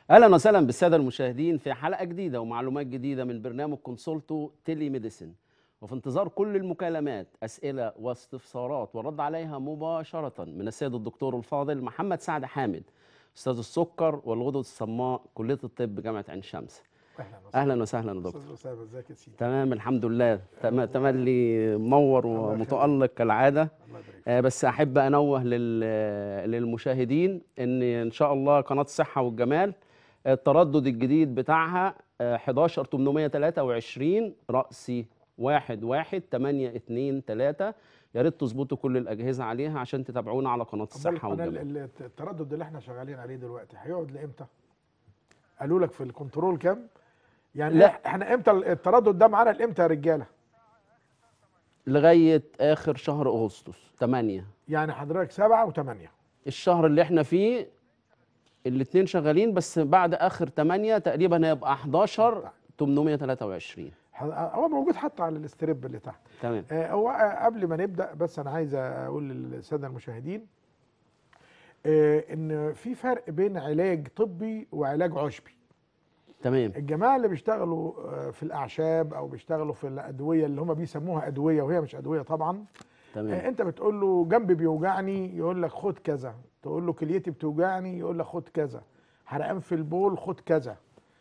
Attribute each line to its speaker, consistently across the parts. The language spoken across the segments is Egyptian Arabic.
Speaker 1: اهلا وسهلا بالساده المشاهدين في حلقه جديده ومعلومات جديده من برنامج كونسولتو تيلي ميديسن وفي انتظار كل المكالمات اسئله واستفسارات والرد عليها مباشره من السيد الدكتور الفاضل محمد سعد حامد استاذ السكر والغدد الصماء كليه الطب جامعه عين شمس
Speaker 2: اهلا وسهلا
Speaker 1: اهلا وسهلا يا دكتور
Speaker 2: استاذ اسامه ازيك يا سيدي
Speaker 1: تمام الحمد لله تم- تملي منور
Speaker 2: الله يخليك.
Speaker 1: ومتالق كالعاده
Speaker 2: الله يبارك
Speaker 1: آه، بس احب انوه لل- للمشاهدين ان ان شاء الله قناه الصحه والجمال التردد الجديد بتاعها آه، 11823 رأسي 11823 يا ريت تظبطوا كل الاجهزه عليها عشان تتابعونا على قناه
Speaker 2: أمال
Speaker 1: الصحه
Speaker 2: القناة
Speaker 1: والجمال
Speaker 2: ال- ال- التردد اللي احنا شغالين عليه دلوقتي هيقعد لامتى؟ قالوا لك في الكنترول كام؟ يعني
Speaker 1: لا.
Speaker 2: لا احنا امتى التردد ده معانا لامتى يا رجاله؟
Speaker 1: لغايه اخر شهر اغسطس 8
Speaker 2: يعني حضرتك سبعة وثمانية
Speaker 1: الشهر اللي احنا فيه الاثنين شغالين بس بعد اخر 8 تقريبا هيبقى 11 823
Speaker 2: هو موجود حتى على الاستريب اللي تحت
Speaker 1: تمام
Speaker 2: آه، هو آه، قبل ما نبدا بس انا عايز اقول للساده المشاهدين آه، ان في فرق بين علاج طبي وعلاج عشبي
Speaker 1: تمام
Speaker 2: الجماعه اللي بيشتغلوا آه، في الاعشاب او بيشتغلوا في الادويه اللي هم بيسموها ادويه وهي مش ادويه طبعا آه،
Speaker 1: تمام
Speaker 2: انت بتقول له جنبي بيوجعني يقول لك خد كذا تقول له كليتي بتوجعني يقول لك خد كذا حرقان في البول خد كذا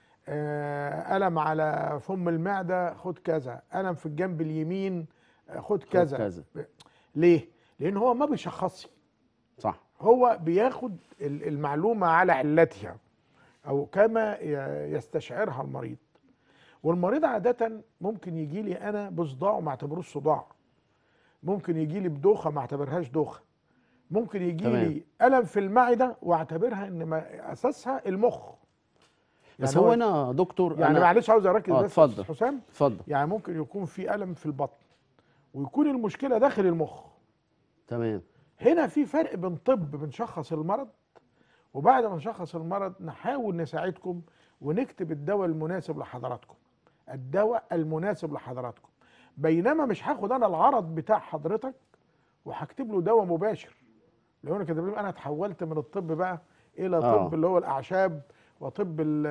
Speaker 2: آه، الم على فم المعده خد كذا الم في الجنب اليمين آه، خد كذا
Speaker 1: كذا
Speaker 2: ليه لان هو ما بيشخصش
Speaker 1: صح
Speaker 2: هو بياخد ال- المعلومه على علتها او كما ي- يستشعرها المريض والمريض عاده ممكن يجي لي انا بصداع وما اعتبروش صداع ممكن يجي لي بدوخه ما اعتبرهاش دوخه ممكن يجي
Speaker 1: تمام.
Speaker 2: لي الم في المعده واعتبرها ان ما اساسها المخ
Speaker 1: بس
Speaker 2: يعني
Speaker 1: هو هنا دكتور
Speaker 2: يعني
Speaker 1: أنا-
Speaker 2: معلش عاوز اركز
Speaker 1: آه،
Speaker 2: بس يا
Speaker 1: اتفضل.
Speaker 2: أستاذ حسام
Speaker 1: اتفضل
Speaker 2: يعني ممكن يكون في الم في البطن ويكون المشكله داخل المخ
Speaker 1: تمام
Speaker 2: هنا في فرق بين طب بنشخص المرض وبعد ما نشخص المرض نحاول نساعدكم ونكتب الدواء المناسب لحضراتكم الدواء المناسب لحضراتكم بينما مش هاخد انا العرض بتاع حضرتك وهكتب له دواء مباشر لو انا كاتب له انا اتحولت من الطب بقى الى
Speaker 1: آه.
Speaker 2: طب اللي هو الاعشاب وطب ال-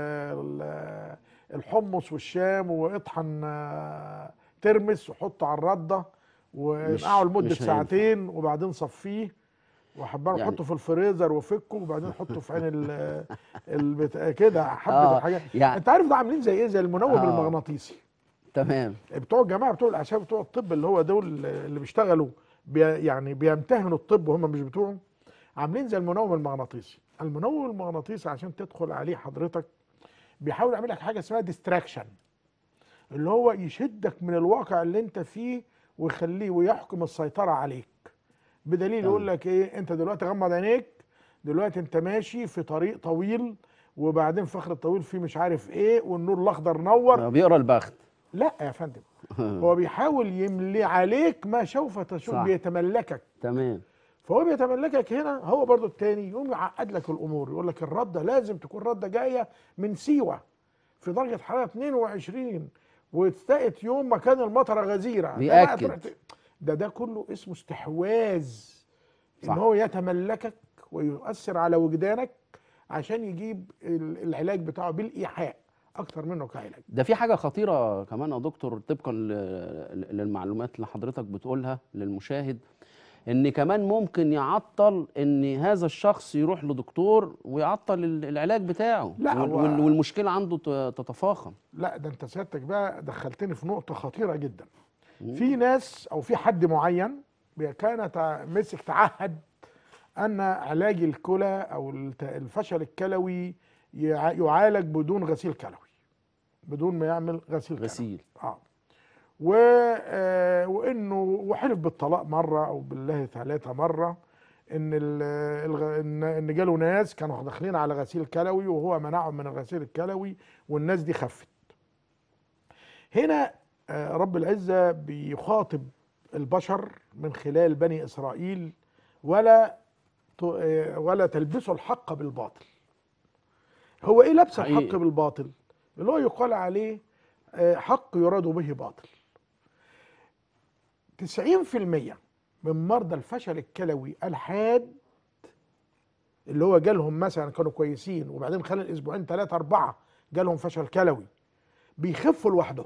Speaker 2: ال- الحمص والشام واطحن آه، ترمس وحطه على الرده ونقعه لمده
Speaker 1: مش هينفع.
Speaker 2: ساعتين وبعدين صفيه وحبان
Speaker 1: يعني-
Speaker 2: نحطه في الفريزر وفكه وبعدين حطه في عين ال البتاع كده حبه
Speaker 1: آه،
Speaker 2: الحاجات
Speaker 1: يعني-
Speaker 2: انت عارف ده عاملين زي ايه زي المنوم
Speaker 1: آه.
Speaker 2: المغناطيسي
Speaker 1: تمام
Speaker 2: بتوع الجماعه بتوع الاعشاب بتوع الطب اللي هو دول اللي بيشتغلوا بي يعني بيمتهنوا الطب وهم مش بتوعه عاملين زي المنوم المغناطيسي المنوم المغناطيسي عشان تدخل عليه حضرتك بيحاول يعمل لك حاجه اسمها ديستراكشن اللي هو يشدك من الواقع اللي انت فيه ويخليه ويحكم السيطره عليك بدليل يقول لك ايه انت دلوقتي غمض عينيك دلوقتي انت ماشي في طريق طويل وبعدين في اخر الطويل في مش عارف ايه والنور الاخضر نور
Speaker 1: بيقرا البخت
Speaker 2: لا يا فندم هو بيحاول يملي عليك ما سوف تشوف
Speaker 1: صح.
Speaker 2: بيتملكك
Speaker 1: تمام
Speaker 2: فهو بيتملكك هنا هو برضو التاني يقوم يعقد لك الامور يقول لك الرده لازم تكون رده جايه من سيوه في درجه حراره 22 وتستقت يوم ما كان المطره غزيره ده بقى
Speaker 1: بيأكد.
Speaker 2: تروح ت- ده ده كله اسمه استحواذ
Speaker 1: صح.
Speaker 2: ان هو يتملكك ويؤثر على وجدانك عشان يجيب ال- العلاج بتاعه بالايحاء اكتر منه كعلاج
Speaker 1: ده في حاجه خطيره كمان يا دكتور طبقا ل- للمعلومات اللي حضرتك بتقولها للمشاهد ان كمان ممكن يعطل ان هذا الشخص يروح لدكتور ويعطل ال- العلاج بتاعه
Speaker 2: لا،
Speaker 1: وال-
Speaker 2: هو-
Speaker 1: وال- والمشكله عنده ت- تتفاقم
Speaker 2: لا ده انت سيادتك بقى دخلتني في نقطة خطيرة جدا في ناس او في حد معين بي- كان تع- مسك تعهد ان علاج الكلى او الت- الفشل الكلوي يع- يعالج بدون غسيل كلوي بدون ما يعمل غسيل كلوي
Speaker 1: غسيل
Speaker 2: اه و آه، وانه وحلف بالطلاق مره او بالله ثلاثه مره ان ال- الغ- ان ان جاله ناس كانوا داخلين على غسيل كلوي وهو منعهم من الغسيل الكلوي والناس دي خفت هنا آه، رب العزه بيخاطب البشر من خلال بني اسرائيل ولا ت- آه، ولا تلبسوا الحق بالباطل هو ايه لبس
Speaker 1: حقيقي.
Speaker 2: الحق بالباطل اللي هو يقال عليه آه، حق يراد به باطل 90% من مرضى الفشل الكلوي الحاد اللي هو جالهم مثلا كانوا كويسين وبعدين خلال اسبوعين ثلاثه اربعه جالهم فشل كلوي بيخفوا لوحدهم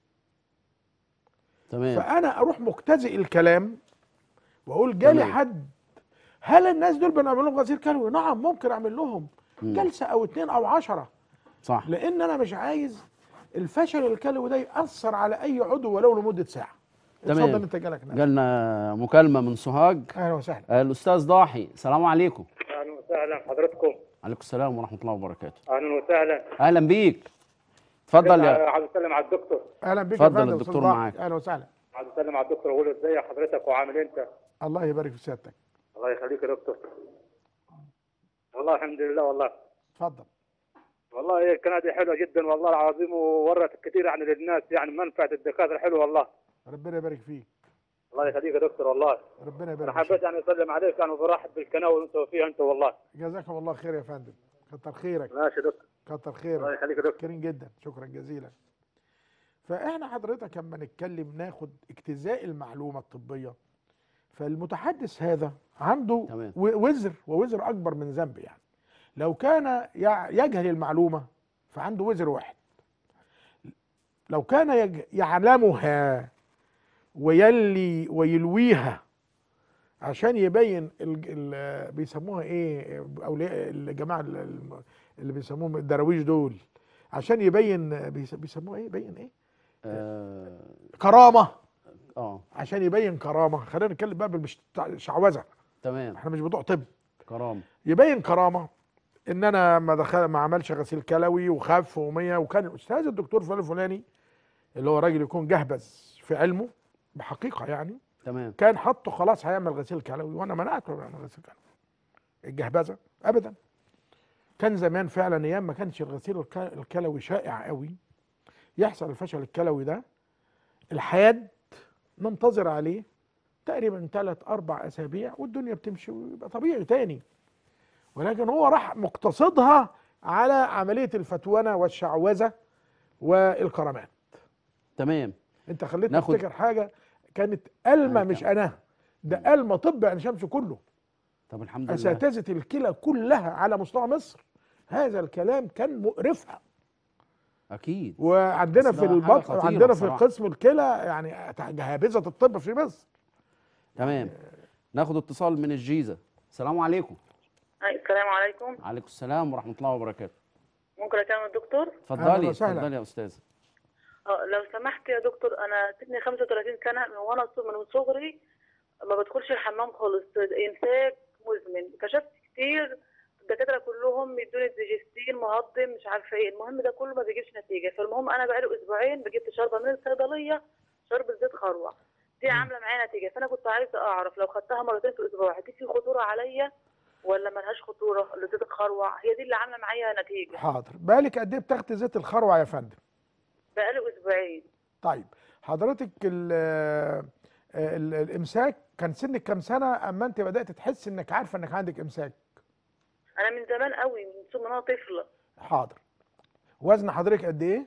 Speaker 1: تمام
Speaker 2: فانا اروح مجتزئ الكلام واقول جالي
Speaker 1: تمام.
Speaker 2: حد هل الناس دول بنعمل لهم غسيل كلوي نعم ممكن اعمل لهم
Speaker 1: مم.
Speaker 2: جلسه او اتنين او عشرة
Speaker 1: صح
Speaker 2: لان انا مش عايز الفشل الكلوي ده ياثر على اي عضو ولو لمده ساعه
Speaker 1: تمام.
Speaker 2: اتفضل انت جالك نعم.
Speaker 1: جالنا مكالمه من سوهاج
Speaker 2: اهلا وسهلا
Speaker 1: آه، الاستاذ ضاحي السلام عليكم
Speaker 3: اهلا وسهلا حضرتكم
Speaker 1: عليكم السلام ورحمه الله وبركاته
Speaker 3: اهلا وسهلا
Speaker 1: اهلا بيك اتفضل يا
Speaker 3: عايز اسلم على الدكتور
Speaker 2: اهلا بك
Speaker 1: اتفضل
Speaker 2: يا فندم
Speaker 1: الدكتور
Speaker 2: أستاذ ضاحي.
Speaker 1: معاك.
Speaker 2: اهلا وسهلا
Speaker 3: عايز اسلم على الدكتور واقول ازاي حضرتك وعامل انت
Speaker 2: الله يبارك في سيادتك
Speaker 3: الله يخليك يا دكتور والله الحمد لله والله
Speaker 2: اتفضل
Speaker 3: والله هي القناه دي حلوه جدا والله العظيم وورت كثير يعني للناس يعني منفعه الدكاتره حلوه والله
Speaker 2: ربنا يبارك فيك
Speaker 3: الله يخليك يا دكتور والله
Speaker 2: ربنا
Speaker 3: انا
Speaker 2: يبارك
Speaker 3: حبيت
Speaker 2: فيك
Speaker 3: يعني اسلم عليك يعني وبرحب بالقناه وانت فيها انت والله
Speaker 2: جزاكم الله خير يا فندم كتر خيرك
Speaker 3: ماشي يا دكتور
Speaker 2: كتر
Speaker 3: الله
Speaker 2: خيرك
Speaker 3: يخليك يا دكتور
Speaker 2: شاكرين جدا شكرا جزيلا فاحنا حضرتك لما نتكلم ناخد اجتزاء المعلومه الطبيه فالمتحدث هذا عنده
Speaker 1: تمام.
Speaker 2: و- وزر ووزر اكبر من ذنب يعني لو كان يع- يجهل المعلومه فعنده وزر واحد لو كان يج- يعلمها ويلي ويلويها عشان يبين ال ال بيسموها ايه اولياء الجماعه ال- الم- اللي بيسموهم الدراويش دول عشان يبين بيس- بيسموها ايه يبين ايه
Speaker 1: اه
Speaker 2: كرامه
Speaker 1: آه،
Speaker 2: عشان يبين كرامه خلينا نتكلم بقى بالشعوذه
Speaker 1: تمام
Speaker 2: احنا مش بتوع طب
Speaker 1: كرامه
Speaker 2: يبين كرامه ان انا ما دخل ما عملش غسيل كلوي وخف ومية وكان الاستاذ الدكتور فلان الفلاني اللي هو راجل يكون جهبذ في علمه بحقيقه يعني
Speaker 1: تمام
Speaker 2: كان حطه خلاص هيعمل غسيل كلوي وانا منعته من يعمل غسيل كلوي الجهبذه ابدا كان زمان فعلا ايام ما كانش الغسيل الك- الكلوي شائع قوي يحصل الفشل الكلوي ده الحاد ننتظر عليه تقريبا ثلاث اربع اسابيع والدنيا بتمشي ويبقى طبيعي تاني ولكن هو راح مقتصدها على عمليه الفتونه والشعوذه والكرامات
Speaker 1: تمام
Speaker 2: انت خليتني
Speaker 1: ناخد-
Speaker 2: افتكر حاجه كانت ألمة
Speaker 1: معاك
Speaker 2: مش
Speaker 1: يا عم.
Speaker 2: أنا ده ألمة طب عين شمس كله
Speaker 1: طب الحمد لله
Speaker 2: أساتذة الكلى كلها على مستوى مصر هذا الكلام كان مقرفها
Speaker 1: اكيد
Speaker 2: وعندنا
Speaker 1: بس
Speaker 2: في
Speaker 1: ده حاجة
Speaker 2: البطن
Speaker 1: خطيرة
Speaker 2: عندنا في
Speaker 1: بصراحة.
Speaker 2: قسم الكلى يعني جهابذة الطب في مصر
Speaker 1: تمام ناخد اتصال من الجيزه السلام عليكم
Speaker 4: أي- السلام عليكم
Speaker 1: عليكم السلام ورحمه الله وبركاته
Speaker 4: ممكن اكلم الدكتور
Speaker 1: اتفضلي
Speaker 2: وسهلا.
Speaker 1: اتفضلي يا استاذ
Speaker 4: اه لو سمحت يا دكتور انا سني 35 سنه من وانا ص- من صغري ما بدخلش الحمام خالص امساك مزمن كشفت كتير الدكاتره كلهم يدوني الديجستين مهضم مش عارفه ايه المهم ده كله ما بيجيبش نتيجه فالمهم انا بقالي اسبوعين جبت شربه من الصيدليه شربة زيت خروع دي عامله معايا نتيجه فانا كنت عايزه اعرف لو خدتها مرتين في الاسبوع دي في خطوره عليا ولا ملهاش خطوره زيت الخروع هي دي اللي عامله معايا نتيجه
Speaker 2: حاضر بالك قد ايه بتاخدي زيت الخروع يا فندم
Speaker 4: بقالي اسبوعين
Speaker 2: طيب حضرتك ال ال الامساك كان سنك كام سنه اما انت بدات تحس انك عارفه انك عندك امساك
Speaker 4: انا من زمان قوي من سن ما انا طفله
Speaker 2: حاضر وزن حضرتك قد ايه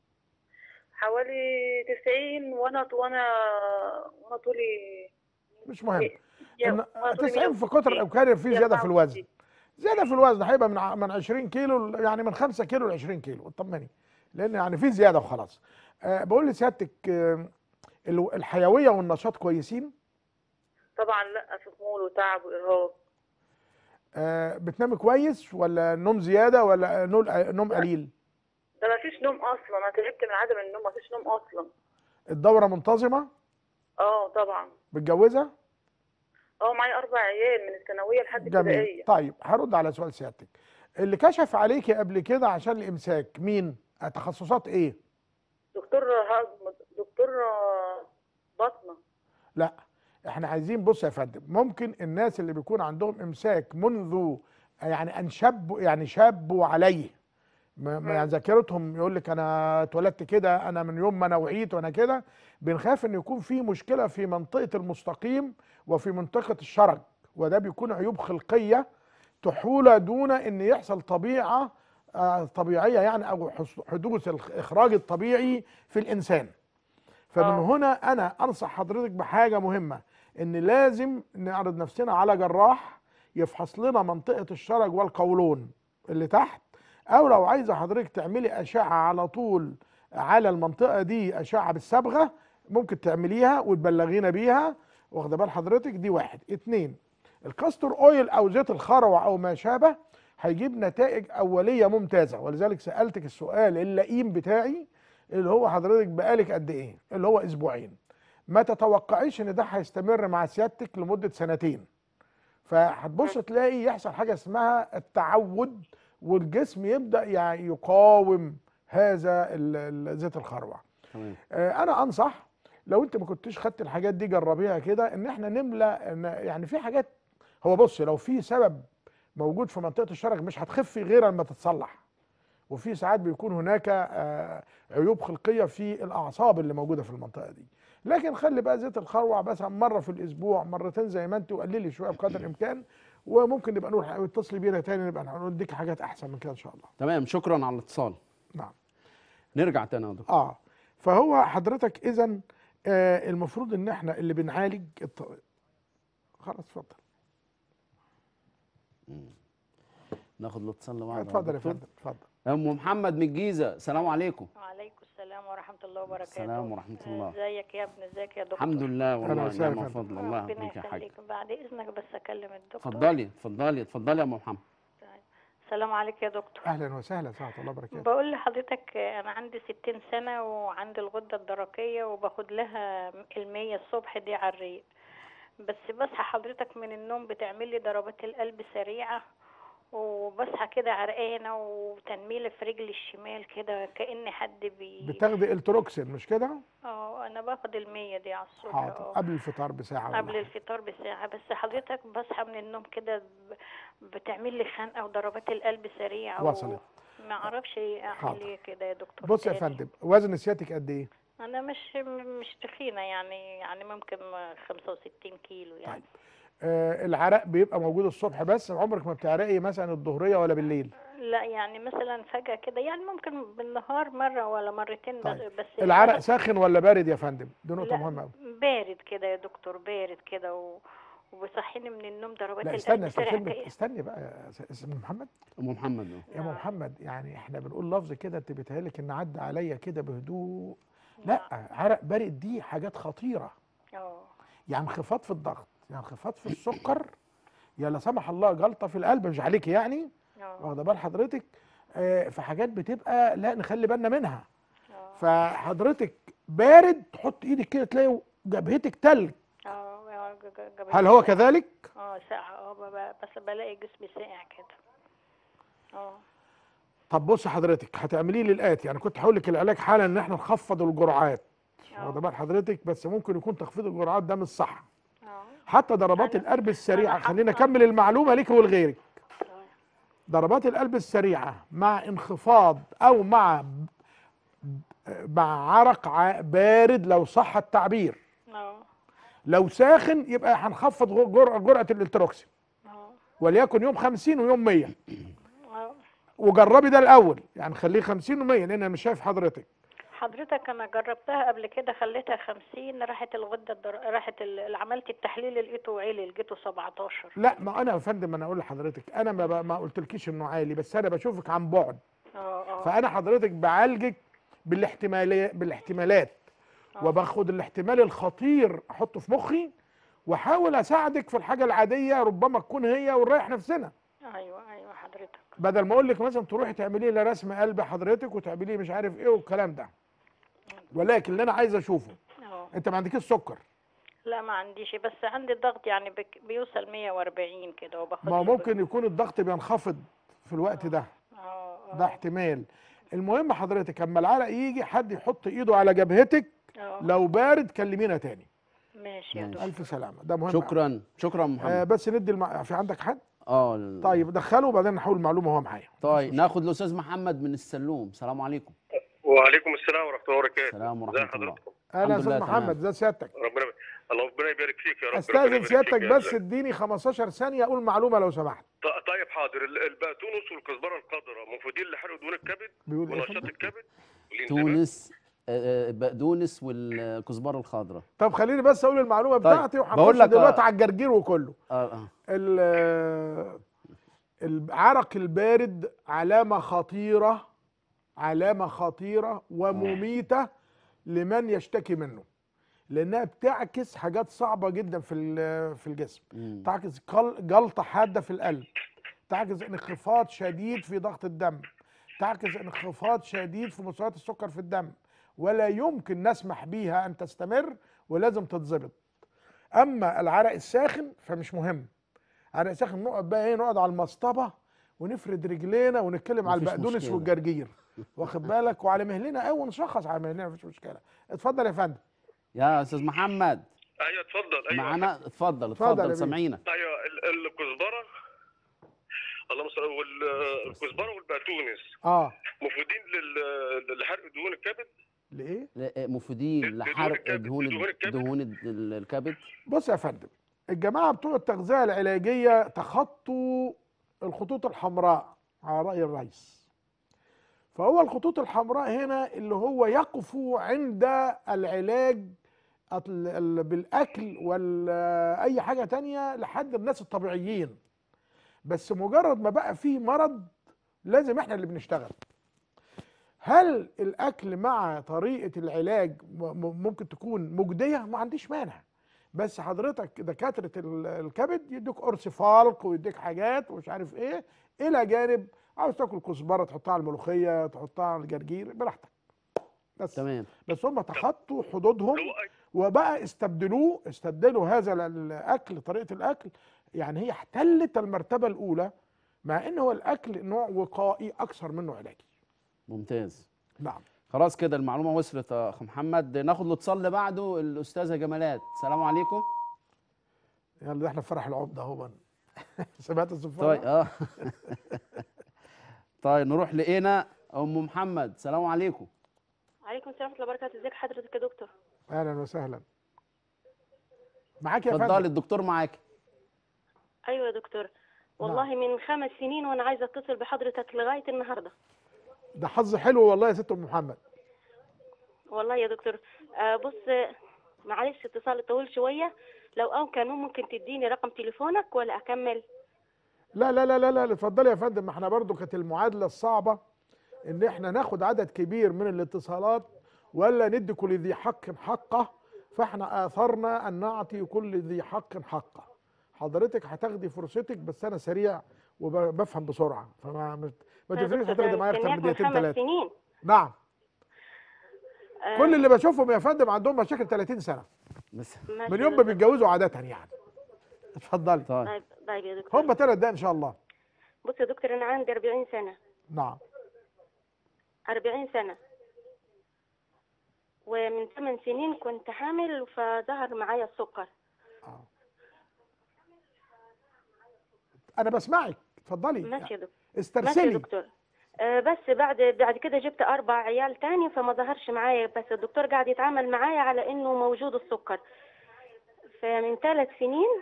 Speaker 4: حوالي 90 وانا وانا وانا طولي
Speaker 2: مش مهم
Speaker 4: يا-
Speaker 2: إن
Speaker 4: وأنا طولي
Speaker 2: 90 في
Speaker 4: 160.
Speaker 2: قطر الأوكاري في زيادة في الوزن
Speaker 4: 164.
Speaker 2: زيادة في الوزن هيبقى من ع- من 20 كيلو ل- يعني من 5 كيلو ل 20 كيلو اطمني لأن يعني في زيادة وخلاص أه بقول لسيادتك آه، ال- الحيوية والنشاط كويسين
Speaker 4: طبعا لا في خمول وتعب وارهاق
Speaker 2: أه بتنامي كويس ولا نوم زيادة ولا نول- آه، نوم قليل
Speaker 4: ده ما فيش نوم اصلا انا تعبت من عدم النوم ما فيش نوم اصلا
Speaker 2: الدورة منتظمة
Speaker 4: اه طبعا
Speaker 2: متجوزة
Speaker 4: اه معايا اربع عيال من الثانويه لحد
Speaker 2: جميل
Speaker 4: ابتدائيه
Speaker 2: طيب هرد على سؤال سيادتك اللي كشف عليكي قبل كده عشان الإمساك مين آه، تخصصات ايه
Speaker 4: دكتور هضم دكتور آه، بطنه
Speaker 2: لا احنا عايزين بص يا فندم ممكن الناس اللي بيكون عندهم امساك منذ يعني ان شبوا يعني شابوا عليه ما ما يعني ذاكرتهم يقول لك انا اتولدت كده انا من يوم ما انا وعيت وانا كده بنخاف ان يكون في مشكله في منطقه المستقيم وفي منطقه الشرج وده بيكون عيوب خلقيه تحول دون ان يحصل طبيعه آه، طبيعيه يعني او حس- حدوث الاخراج الطبيعي في الانسان فمن
Speaker 4: آه.
Speaker 2: هنا انا انصح حضرتك بحاجه مهمه ان لازم نعرض نفسنا على جراح يفحص لنا منطقه الشرج والقولون اللي تحت او لو عايزه حضرتك تعملي اشعه على طول على المنطقه دي اشعه بالصبغه ممكن تعمليها وتبلغينا بيها واخده بال حضرتك دي واحد اتنين الكاستور اويل او زيت الخروع او ما شابه هيجيب نتائج اوليه ممتازه ولذلك سالتك السؤال اللئيم بتاعي اللي هو حضرتك بقالك قد ايه اللي هو اسبوعين ما تتوقعيش ان ده هيستمر مع سيادتك لمده سنتين فهتبص تلاقي يحصل حاجه اسمها التعود والجسم يبدا يعني يقاوم هذا ال- ال- زيت الخروع
Speaker 1: تمام
Speaker 2: آه، انا انصح لو انت ما كنتش خدت الحاجات دي جربيها كده ان احنا نملى إن- يعني في حاجات هو بص لو في سبب موجود في منطقه الشرج مش هتخفي غير لما تتصلح وفي ساعات بيكون هناك آه، عيوب خلقيه في الاعصاب اللي موجوده في المنطقه دي لكن خلي بقى زيت الخروع مثلا مره في الاسبوع مرتين زي ما انت وقللي شويه بقدر الامكان وممكن نبقى نقول اتصلي بينا تاني نبقى نديك حاجات احسن من كده ان شاء الله
Speaker 1: تمام شكرا على الاتصال
Speaker 2: نعم
Speaker 1: نرجع تاني يا دكتور
Speaker 2: اه فهو حضرتك اذا آه المفروض ان احنا اللي بنعالج الط... خلاص اتفضل
Speaker 1: ناخد الاتصال اللي بعده
Speaker 2: اتفضل يا
Speaker 1: دكتور.
Speaker 2: فندم اتفضل
Speaker 1: ام محمد من الجيزه السلام عليكم
Speaker 5: وعليكم السلام ورحمة الله وبركاته
Speaker 1: السلام ورحمة الله.
Speaker 5: ازيك يا ابني ازيك يا دكتور
Speaker 1: الحمد لله
Speaker 2: أهلا
Speaker 1: والله
Speaker 2: وسهلا
Speaker 1: نعم
Speaker 2: يا فندم.
Speaker 1: وفضل الله
Speaker 5: ربنا
Speaker 1: يخليك يا حاج
Speaker 5: يخليك بعد اذنك بس اكلم الدكتور
Speaker 1: اتفضلي اتفضلي اتفضلي يا ام محمد
Speaker 5: طيب. السلام عليكم يا دكتور
Speaker 2: اهلا وسهلا سعاده الله وبركاته
Speaker 5: بقول لحضرتك انا عندي 60 سنة وعندي الغدة الدرقية وباخد لها المية الصبح دي على الريق بس بصحى حضرتك من النوم بتعمل لي ضربات القلب سريعة وبصحى كده عرقانة وتنميلة في رجلي الشمال كده كأن حد بي
Speaker 2: بتاخدي التروكسين مش كده
Speaker 5: اه انا باخد المية دي على الصبح
Speaker 2: حاضر
Speaker 5: اه
Speaker 2: قبل الفطار بساعه ولا
Speaker 5: قبل
Speaker 2: حاجة.
Speaker 5: الفطار بساعة بس حضرتك بصحى من النوم كده ب- بتعمل لي خنقة وضربات القلب سريعة
Speaker 2: وصلت.
Speaker 5: ما اعرفش اعمل
Speaker 2: حاضر.
Speaker 5: ايه كده يا دكتور
Speaker 2: بص يا
Speaker 5: تاني.
Speaker 2: فندم وزن سيادتك قد ايه
Speaker 5: انا مش مش تخينة يعني يعني ممكن 65 كيلو يعني
Speaker 2: طيب. آه العرق بيبقى موجود الصبح بس عمرك ما بتعرقي مثلا الظهريه ولا بالليل
Speaker 5: لا يعني مثلا فجأة كده يعني ممكن بالنهار مرة ولا مرتين بس-
Speaker 2: طيب.
Speaker 5: بس
Speaker 2: العرق
Speaker 5: أنا-
Speaker 2: ساخن ولا بارد يا فندم دي نقطه
Speaker 5: لا،
Speaker 2: مهمه قوي
Speaker 5: بارد كده يا دكتور بارد كده و... وبيصحيني من النوم ضربات
Speaker 2: لا
Speaker 5: القلب
Speaker 2: استنى استنى
Speaker 5: سريعة
Speaker 2: كلمة-
Speaker 5: كده.
Speaker 2: استني بقى يا س- اسم محمد
Speaker 1: ام محمد أهو.
Speaker 2: يا ام
Speaker 5: نعم.
Speaker 2: محمد يعني احنا بنقول لفظ كده انت بيتهيألك ان عدى عليا كده بهدوء لا عرق بارد دي حاجات خطيره
Speaker 5: اه
Speaker 2: يعني انخفاض في الضغط يعني انخفاض في السكر يا لا سمح الله جلطه في القلب مش عليك يعني
Speaker 5: اه
Speaker 2: واخده بال حضرتك آه، في حاجات بتبقى لا نخلي بالنا منها
Speaker 5: اه
Speaker 2: فحضرتك بارد تحط ايدك كده تلاقي جبهتك تلج
Speaker 5: اه آه، ج- ج- جبهتي
Speaker 2: هل هو
Speaker 5: ساقعة.
Speaker 2: كذلك
Speaker 5: اه ساقعة اه ب- ب- بس بلاقي جسمي ساقع كده اه
Speaker 2: طب بص حضرتك هتعملي لي الاتي انا كنت هقول لك العلاج حالا ان احنا نخفض الجرعات واخده
Speaker 5: اه
Speaker 2: بال حضرتك بس ممكن يكون تخفيض الجرعات ده مش صح
Speaker 5: اه
Speaker 2: حتى ضربات
Speaker 5: أنا-
Speaker 2: القلب السريعه
Speaker 5: أنا
Speaker 2: خلينا
Speaker 5: حاطة-
Speaker 2: اكمل المعلومه ليك ولغيرك
Speaker 5: آه.
Speaker 2: ضربات القلب السريعه مع انخفاض او مع مع عرق ع- بارد لو صح التعبير
Speaker 5: اه
Speaker 2: لو ساخن يبقى هنخفض غ- جرعه جرعه الالتروكسين
Speaker 5: اه
Speaker 2: وليكن يوم 50 ويوم 100
Speaker 5: اه
Speaker 2: وجربي ده الاول يعني خليه 50 و100 لان انا مش شايف حضرتك
Speaker 5: حضرتك انا جربتها قبل كده خليتها 50 راحت الغده الدر... راحت ال... عملت التحليل لقيته عالي لقيته 17
Speaker 2: لا ما انا يا فندم انا اقول لحضرتك انا ما, ب- ما قلتلكيش انه عالي بس انا بشوفك عن بعد
Speaker 5: اه اه
Speaker 2: فانا حضرتك بعالجك بالاحتمالات بالاحتمالات وباخد الاحتمال الخطير احطه في مخي واحاول اساعدك في الحاجه العاديه ربما تكون هي ونريح نفسنا
Speaker 5: ايوه ايوه حضرتك
Speaker 2: بدل ما اقول لك مثلا تروحي تعملي لي رسم قلب حضرتك وتعملي مش عارف ايه والكلام ده ولكن اللي انا عايز اشوفه
Speaker 5: اه
Speaker 2: انت ما عندكيش سكر
Speaker 5: لا ما عنديش بس عندي الضغط يعني بك... بيوصل 140 كده وباخد
Speaker 2: ما هو
Speaker 5: لي-
Speaker 2: ممكن يكون الضغط بينخفض في الوقت ده
Speaker 5: اه
Speaker 2: ده
Speaker 5: اه
Speaker 2: احتمال المهم حضرتك اما العرق يجي حد يحط ايده على جبهتك
Speaker 5: اه
Speaker 2: لو بارد كلمينا تاني
Speaker 5: ماشي يا
Speaker 1: ماشي.
Speaker 5: دكتور
Speaker 2: الف سلامه ده مهم
Speaker 1: شكرا شكرا
Speaker 2: آه
Speaker 1: محمد
Speaker 2: بس ندي الم... في عندك حد
Speaker 1: اه ال-
Speaker 2: طيب دخله وبعدين نحول المعلومه وهو معايا
Speaker 1: طيب ناخد الاستاذ محمد من السلوم السلام عليكم
Speaker 6: وعليكم السلام ورحمه الله وبركاته
Speaker 1: السلام
Speaker 6: ازي
Speaker 1: ورحمه الله
Speaker 6: حضرتك
Speaker 2: اهلا
Speaker 1: الحمد
Speaker 2: يا استاذ
Speaker 1: لله،
Speaker 2: محمد
Speaker 1: تمام.
Speaker 2: ازي سيادتك
Speaker 6: ربنا الله ربنا يبارك فيك يا رب ربنا
Speaker 2: استاذن
Speaker 6: يبارك
Speaker 2: سيادتك
Speaker 6: فيك يا
Speaker 2: بس
Speaker 6: أستاذ.
Speaker 2: اديني 15 ثانيه اقول معلومه لو سمحت
Speaker 6: ط- طيب حاضر ال- البقدونس والكزبره الخضراء مفيدين لحرق دهون الكبد
Speaker 2: بيقول ايه يا
Speaker 6: ونشاط
Speaker 2: فندم؟
Speaker 6: الكبد والانتباه.
Speaker 1: تونس آه، بقدونس والكزبره الخضراء
Speaker 2: طب خليني بس اقول المعلومه
Speaker 1: طيب،
Speaker 2: بتاعتي
Speaker 1: بقول
Speaker 2: وهنخش
Speaker 1: لك،
Speaker 2: دلوقتي
Speaker 1: آه.
Speaker 2: على الجرجير وكله
Speaker 1: اه اه
Speaker 2: ال- العرق البارد علامة خطيرة علامة خطيرة ومميتة لمن يشتكي منه لأنها بتعكس حاجات صعبة جدا في ال- في الجسم
Speaker 1: مم.
Speaker 2: تعكس قل- جلطة حادة في القلب تعكس انخفاض شديد في ضغط الدم تعكس انخفاض شديد في مستويات السكر في الدم ولا يمكن نسمح بيها أن تستمر ولازم تتظبط أما العرق الساخن فمش مهم عرق ساخن نقعد بقى ايه نقعد على المصطبه ونفرد رجلينا ونتكلم على
Speaker 1: مفيش
Speaker 2: البقدونس
Speaker 1: مشكلة.
Speaker 2: والجرجير واخد بالك وعلى مهلنا قوي ونشخص على مهلنا مفيش مشكله اتفضل يا فندم
Speaker 1: يا استاذ محمد
Speaker 6: ايوه اتفضل ايوه
Speaker 1: معانا اتفضل
Speaker 2: اتفضل يا
Speaker 1: اتفضل
Speaker 2: بيه.
Speaker 1: سامعينك
Speaker 6: ايوه ال- الكزبره اللهم صل والكزبره والبقدونس
Speaker 2: اه
Speaker 6: مفيدين لل- لحرق دهون الكبد
Speaker 1: لا،
Speaker 2: لايه
Speaker 1: آه، مفيدين
Speaker 6: دهون
Speaker 1: لحرق
Speaker 6: الكبد،
Speaker 1: دهون
Speaker 6: دهون الكبد.
Speaker 1: دهون ال- الكبد
Speaker 2: بص يا فندم الجماعه بتوع التغذيه العلاجيه تخطوا الخطوط الحمراء على راي الرئيس فهو الخطوط الحمراء هنا اللي هو يقفوا عند العلاج ال- ال- بالاكل ولا اي حاجه تانية لحد الناس الطبيعيين بس مجرد ما بقى فيه مرض لازم احنا اللي بنشتغل هل الاكل مع طريقه العلاج م- م- ممكن تكون مجديه ما عنديش مانع بس حضرتك دكاتره ال- الكبد يدوك قرص فالق ويديك حاجات ومش عارف ايه الى جانب عاوز تاكل كزبره تحطها على الملوخيه تحطها على الجرجير براحتك بس
Speaker 1: تمام
Speaker 2: بس هم تخطوا حدودهم
Speaker 6: اللي هو أي-
Speaker 2: وبقى استبدلوه استبدلوا هذا ال- الاكل طريقه الاكل يعني هي احتلت المرتبه الاولى مع ان هو الاكل نوع وقائي اكثر منه علاجي
Speaker 1: ممتاز
Speaker 2: نعم
Speaker 1: خلاص كده المعلومه وصلت يا اخ محمد ناخد الاتصال اللي بعده الاستاذه جمالات السلام عليكم
Speaker 2: يلا ده احنا في فرح العمده اهو سمعت الصفاره
Speaker 1: طيب اه طيب نروح لاينا ام محمد السلام عليكم
Speaker 7: عليكم السلام ورحمة الله وبركاته ازيك حضرتك يا دكتور
Speaker 2: اهلا وسهلا معاك يا
Speaker 1: اتفضلي
Speaker 2: فندم
Speaker 1: الدكتور معاك
Speaker 7: ايوه يا دكتور والله من خمس سنين وانا عايزه اتصل بحضرتك لغايه النهارده
Speaker 2: ده حظ حلو والله يا ست ام محمد
Speaker 7: والله يا دكتور آه بص آه، معلش اتصال طويل شويه لو امكن ممكن تديني رقم تليفونك ولا اكمل
Speaker 2: لا لا لا لا لا اتفضلي يا فندم ما احنا برضو كانت المعادله الصعبه ان احنا ناخد عدد كبير من الاتصالات ولا ندي كل ذي حق حقه فاحنا اثرنا ان نعطي كل ذي حق حقه حضرتك هتاخدي فرصتك بس انا سريع وبفهم بسرعه فما ما ما
Speaker 7: يا
Speaker 2: تفرقش
Speaker 7: دكتور،
Speaker 2: هتاخدي
Speaker 7: ده
Speaker 2: معايا اكتر من
Speaker 7: مستنياك من
Speaker 2: دقيقتين
Speaker 7: خمس
Speaker 2: ثلاثه
Speaker 7: سنين
Speaker 2: نعم
Speaker 7: آه
Speaker 2: كل اللي بشوفهم يا فندم عندهم مشاكل 30 سنه
Speaker 1: بس
Speaker 7: ماشي
Speaker 2: من
Speaker 7: يا
Speaker 2: يوم ما
Speaker 7: دكتور.
Speaker 2: بيتجوزوا عاده يعني اتفضلي
Speaker 1: طيب
Speaker 7: طيب طيب يا دكتور
Speaker 2: هم ثلاث دقايق ان شاء الله
Speaker 7: بص يا دكتور انا عندي 40 سنه
Speaker 2: نعم
Speaker 7: 40 سنه ومن ثمان سنين كنت حامل فظهر معايا السكر
Speaker 2: آه. انا بسمعك اتفضلي
Speaker 7: ماشي يا دكتور ماشي يا
Speaker 2: استرسلي
Speaker 7: دكتور آه، بس بعد بعد كده جبت اربع عيال تاني فما ظهرش معايا بس الدكتور قاعد يتعامل معايا على انه موجود السكر فمن ثلاث سنين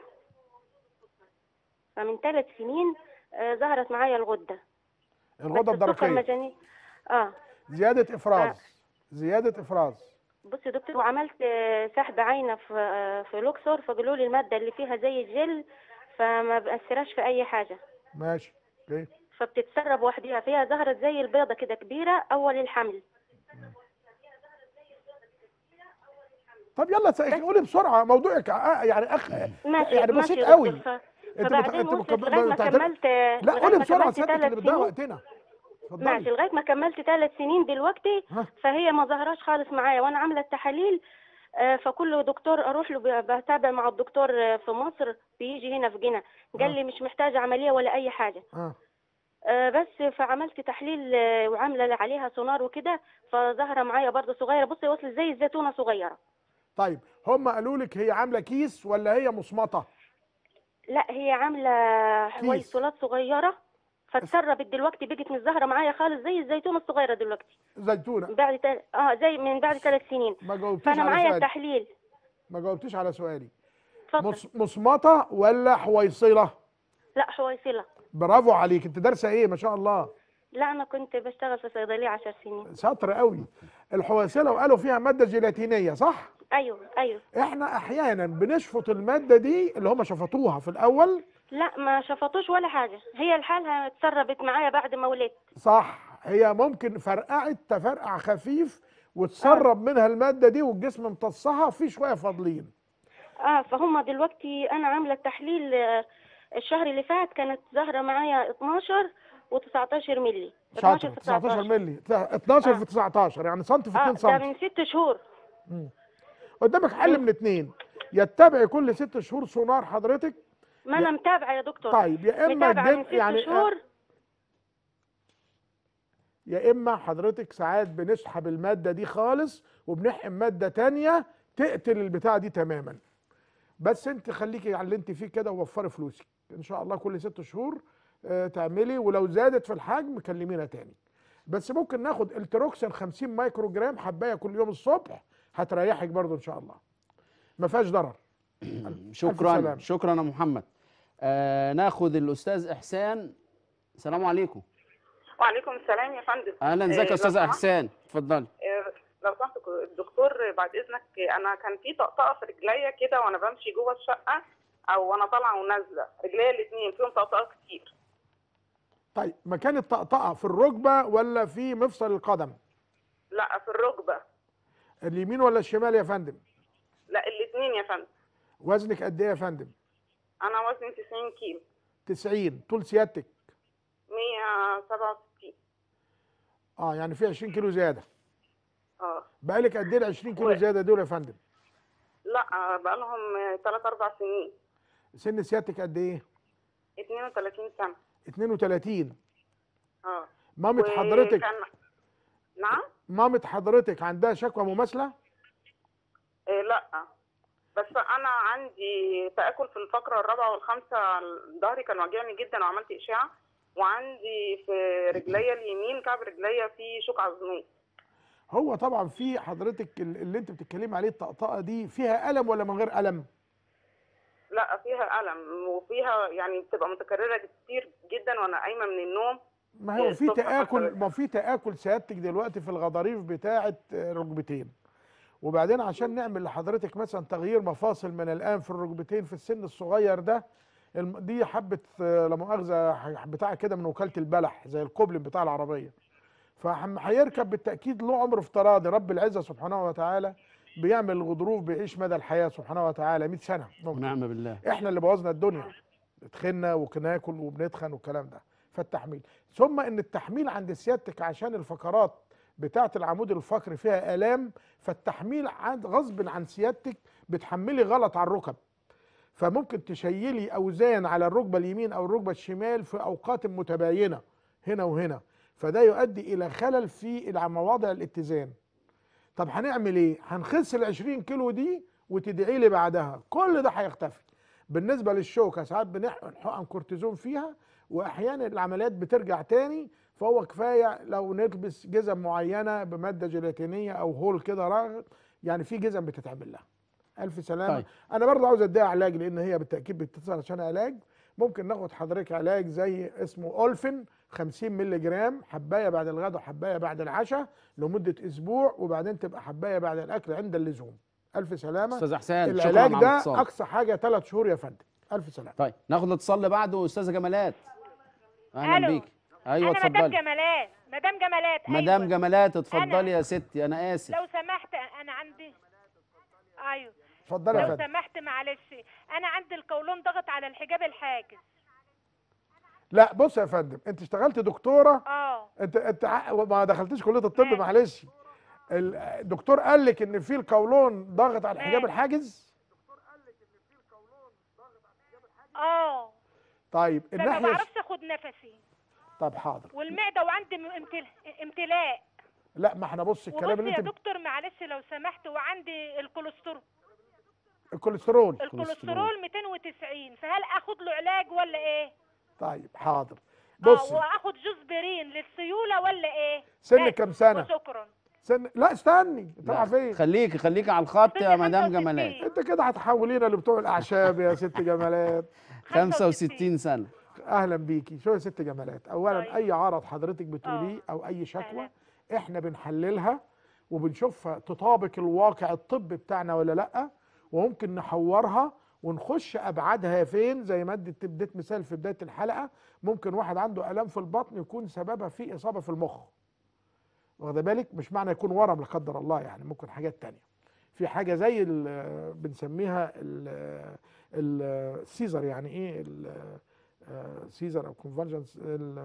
Speaker 7: فمن ثلاث سنين آه، ظهرت معايا الغده
Speaker 2: الغده
Speaker 7: بس السكر
Speaker 2: الدرقيه
Speaker 7: مجاني اه
Speaker 2: زياده افراز زياده افراز
Speaker 7: بص يا دكتور وعملت آه، سحب عينه في آه، في لوكسور فقالوا لي الماده اللي فيها زي الجل فما بأثرش في اي حاجه
Speaker 2: ماشي اوكي
Speaker 7: فبتتسرب وحدها فيها ظهرت زي البيضه كده كبيره اول الحمل
Speaker 2: طب يلا س- قولي بسرعه موضوعك آه، يعني اخ
Speaker 7: ماشي
Speaker 2: يعني
Speaker 7: ماشي
Speaker 2: بسيط
Speaker 7: يا
Speaker 2: قوي
Speaker 7: دكتور ف...
Speaker 2: انت
Speaker 7: فبعدين
Speaker 2: بت- انت
Speaker 7: وصلت
Speaker 2: بت-
Speaker 7: لغايه ما
Speaker 2: بتعترف-
Speaker 7: كملت
Speaker 2: لا
Speaker 7: لغاية
Speaker 2: قولي
Speaker 7: ما
Speaker 2: بسرعه
Speaker 7: كملت
Speaker 2: سيادتك اللي
Speaker 7: ثلاث
Speaker 2: بتضيع
Speaker 7: سنين
Speaker 2: وقتنا
Speaker 7: ماشي
Speaker 2: اتفضلي
Speaker 7: لغايه ما كملت ثلاث سنين دلوقتي
Speaker 2: ها.
Speaker 7: فهي ما ظهرش خالص معايا وانا عامله التحاليل آه، فكل دكتور اروح له ب- بتابع مع الدكتور آه، في مصر بيجي هنا في جنة قال
Speaker 2: آه.
Speaker 7: لي مش محتاجه عمليه ولا اي حاجه
Speaker 2: اه
Speaker 7: آه، بس فعملت تحليل آه، وعامله عليها سونار وكده فظهر معايا برضه صغيره بصي وصل زي الزيتونه صغيره
Speaker 2: طيب هم قالوا لك هي عامله كيس ولا هي مصمطه
Speaker 7: لا هي عامله حويصلات صغيره فاتسربت دلوقتي بقت مش ظاهره معايا خالص زي الزيتونه الصغيره دلوقتي
Speaker 2: زيتونه
Speaker 7: من بعد تل... اه زي من بعد ثلاث سنين
Speaker 2: ما جاوبتيش
Speaker 7: فانا
Speaker 2: على
Speaker 7: معايا
Speaker 2: سؤالي
Speaker 7: التحليل
Speaker 2: ما جاوبتيش على سؤالي
Speaker 7: اتفضل
Speaker 2: مص- مصمطه ولا حويصله
Speaker 7: لا حويصله
Speaker 2: برافو عليك انت دارسه ايه ما شاء الله
Speaker 7: لا انا كنت بشتغل في صيدليه عشر سنين
Speaker 2: شاطر قوي الحواسله وقالوا فيها ماده جيلاتينيه صح
Speaker 7: ايوه ايوه
Speaker 2: احنا احيانا بنشفط الماده دي اللي هم شفطوها في الاول
Speaker 7: لا ما شفطوش ولا حاجه هي لحالها اتسربت معايا بعد ما ولدت
Speaker 2: صح هي ممكن فرقعت تفرقع خفيف وتسرب منها الماده دي والجسم امتصها في شويه فاضلين
Speaker 7: اه فهم دلوقتي انا عامله التحليل آه، الشهر اللي فات كانت ظاهره معايا 12 و19 مللي 12
Speaker 2: شاطر
Speaker 7: في
Speaker 2: 19 مللي 12 في 19 يعني سنتي في
Speaker 7: اه
Speaker 2: 2
Speaker 7: ده
Speaker 2: سم
Speaker 7: من ست شهور
Speaker 2: قدامك حل من اتنين يتبعي كل ست شهور سونار حضرتك
Speaker 7: ما انا متابعه يا دكتور
Speaker 2: طيب يا اما
Speaker 7: متابعه من
Speaker 2: الدم
Speaker 7: ست
Speaker 2: يعني
Speaker 7: شهور
Speaker 2: يا اما حضرتك ساعات بنسحب الماده دي خالص وبنحقن ماده تانية تقتل البتاعه دي تماما بس انت خليكي على اللي انت فيه كده ووفري فلوسك ان شاء الله كل ست شهور آه، تعملي ولو زادت في الحجم كلمينا تاني بس ممكن ناخد التروكسين 50 مايكرو جرام حبايه كل يوم الصبح هتريحك برضو ان شاء الله ما فيهاش ضرر
Speaker 1: شكرا
Speaker 2: سلامة.
Speaker 1: شكرا يا محمد آه ناخد الاستاذ احسان السلام عليكم
Speaker 8: وعليكم السلام يا فندم
Speaker 1: اهلا ازيك
Speaker 8: آه،
Speaker 1: يا
Speaker 8: لو
Speaker 1: استاذ
Speaker 8: سمحت-
Speaker 1: احسان اتفضلي
Speaker 8: آه، لو سمحت الدكتور بعد اذنك انا كان في طقطقه في رجليا كده وانا بمشي جوه الشقه او وانا طالعه ونازله رجليا الاثنين فيهم طقطقه كتير
Speaker 2: طيب مكان الطقطقه في الركبه ولا في مفصل القدم
Speaker 8: لا في الركبه
Speaker 2: اليمين ولا الشمال يا فندم
Speaker 8: لا الاثنين يا فندم
Speaker 2: وزنك قد ايه يا فندم
Speaker 8: انا وزني 90 كيلو
Speaker 2: 90 طول سيادتك
Speaker 8: 167
Speaker 2: اه يعني في 20 كيلو زياده
Speaker 8: اه
Speaker 2: بقالك قد ايه ال 20 كيلو
Speaker 8: و-
Speaker 2: زياده دول يا فندم
Speaker 8: لا بقالهم 3 4 سنين
Speaker 2: سن سيادتك قد ايه
Speaker 8: 32 سنه
Speaker 2: 32
Speaker 8: اه
Speaker 2: مامة حضرتك
Speaker 8: وكان- نعم
Speaker 2: مامة حضرتك عندها شكوى مماثله
Speaker 8: إيه لا بس انا عندي تاكل في الفقره الرابعه والخامسه ظهري كان واجعني جدا وعملت اشعه وعندي في رجليا اليمين كعب رجليا في شوك عظمي
Speaker 2: هو طبعا في حضرتك ال- اللي انت بتتكلمي عليه الطقطقه دي فيها الم ولا من غير الم
Speaker 8: لا فيها الم وفيها يعني بتبقى متكرره كتير جدا وانا قايمه من النوم
Speaker 2: ما هو
Speaker 8: إيه،
Speaker 2: في
Speaker 8: الصبح
Speaker 2: تاكل
Speaker 8: حضرتك.
Speaker 2: ما في تاكل سيادتك دلوقتي في الغضاريف بتاعه الركبتين وبعدين عشان نعمل لحضرتك مثلا تغيير مفاصل من الان في الركبتين في السن الصغير ده الم- دي حبه آه، لا مؤاخذه ح- بتاع كده من وكاله البلح زي الكوبلين بتاع العربيه فهيركب بالتاكيد له عمر افتراضي رب العزه سبحانه وتعالى بيعمل الغضروف بيعيش مدى الحياه سبحانه وتعالى 100 سنه ممكن
Speaker 1: ونعم بالله
Speaker 2: احنا اللي بوظنا الدنيا اتخنا وبناكل وبنتخن والكلام ده فالتحميل ثم ان التحميل عند سيادتك عشان الفقرات بتاعه العمود الفقري فيها الام فالتحميل عند غصب عن سيادتك بتحملي غلط على الركب فممكن تشيلي اوزان على الركبه اليمين او الركبه الشمال في اوقات متباينه هنا وهنا فده يؤدي الى خلل في الع- مواضع الاتزان طب هنعمل ايه هنخس ال 20 كيلو دي وتدعي لي بعدها كل ده هيختفي بالنسبه للشوكه ساعات بنحقن حقن كورتيزون فيها واحيانا العمليات بترجع تاني فهو كفايه لو نلبس جزم معينه بماده جيلاتينيه او هول كده راغ يعني في جزم بتتعمل لها الف سلامه
Speaker 1: طيب.
Speaker 2: انا برضه عاوز اديها علاج لان هي بالتاكيد بتتصل عشان علاج ممكن ناخد حضرتك علاج زي اسمه اولفين 50 مللي جرام حبايه بعد الغداء وحبايه بعد العشاء لمده اسبوع وبعدين تبقى حبايه بعد الاكل عند اللزوم الف سلامه
Speaker 1: استاذ احسان شكرا
Speaker 2: العلاج
Speaker 1: على
Speaker 2: ده
Speaker 1: الاتصال
Speaker 2: اقصى حاجه ثلاث شهور يا فندم الف سلامه
Speaker 1: طيب ناخد الاتصال اللي بعده استاذه جمالات اهلا
Speaker 9: ألو.
Speaker 1: بيك ايوه
Speaker 9: انا مدام
Speaker 1: اتفضلي
Speaker 9: جمالات مدام جمالات
Speaker 1: مدام
Speaker 9: أيوة.
Speaker 1: جمالات اتفضلي
Speaker 9: أنا-
Speaker 1: يا ستي انا اسف
Speaker 9: لو سمحت انا عندي ايوه
Speaker 2: اتفضلي يا
Speaker 9: لو
Speaker 2: فندم
Speaker 9: سمحت معلش انا عندي القولون ضغط على الحجاب الحاجز
Speaker 2: لا بص يا فندم انت اشتغلت دكتوره
Speaker 9: اه
Speaker 2: انت انت ع- ما دخلتيش كليه الطب
Speaker 9: ماشي.
Speaker 2: معلش الدكتور قال لك ان في القولون ضاغط على الحجاب
Speaker 9: ماشي.
Speaker 2: الحاجز
Speaker 9: اه
Speaker 2: طيب
Speaker 9: فما
Speaker 2: الناحيه
Speaker 9: بعرفش اخد نفسي
Speaker 2: طب حاضر
Speaker 9: والمعده وعندي م- امتل... امتلاء
Speaker 2: لا ما احنا بص الكلام
Speaker 9: وبص
Speaker 2: اللي
Speaker 9: يا
Speaker 2: انت
Speaker 9: دكتور معلش لو سمحت وعندي الكوليسترول
Speaker 2: الكوليسترول
Speaker 9: الكوليسترول 290 فهل اخد له علاج ولا ايه
Speaker 2: طيب حاضر
Speaker 9: اه
Speaker 2: بص
Speaker 9: واخد جوزبرين للسيوله ولا ايه
Speaker 2: سنك
Speaker 9: بس.
Speaker 2: كام سنه
Speaker 9: وشكرا
Speaker 2: سن لا استني انت رايحه فين
Speaker 1: خليكي خليكي على الخط يا
Speaker 9: سني
Speaker 1: مدام
Speaker 9: 65.
Speaker 1: جمالات
Speaker 2: انت كده هتحولينا لبتوع الاعشاب يا ست جمالات
Speaker 1: 65 سنه
Speaker 2: اهلا بيكي شو يا ست جمالات اولا
Speaker 9: طيب.
Speaker 2: اي عرض حضرتك بتقوليه او اي شكوى
Speaker 9: أهلا.
Speaker 2: احنا بنحللها وبنشوفها تطابق الواقع الطبي بتاعنا ولا لا وممكن نحورها ونخش ابعادها فين زي ما اديت اديت مثال في بدايه الحلقه ممكن واحد عنده الام في البطن يكون سببها في اصابه في المخ واخد بالك مش معنى يكون ورم لا قدر الله يعني ممكن حاجات تانية في حاجه زي ال- بنسميها ال- ال- السيزر يعني ايه ال- آه، سيزر او كونفرجنس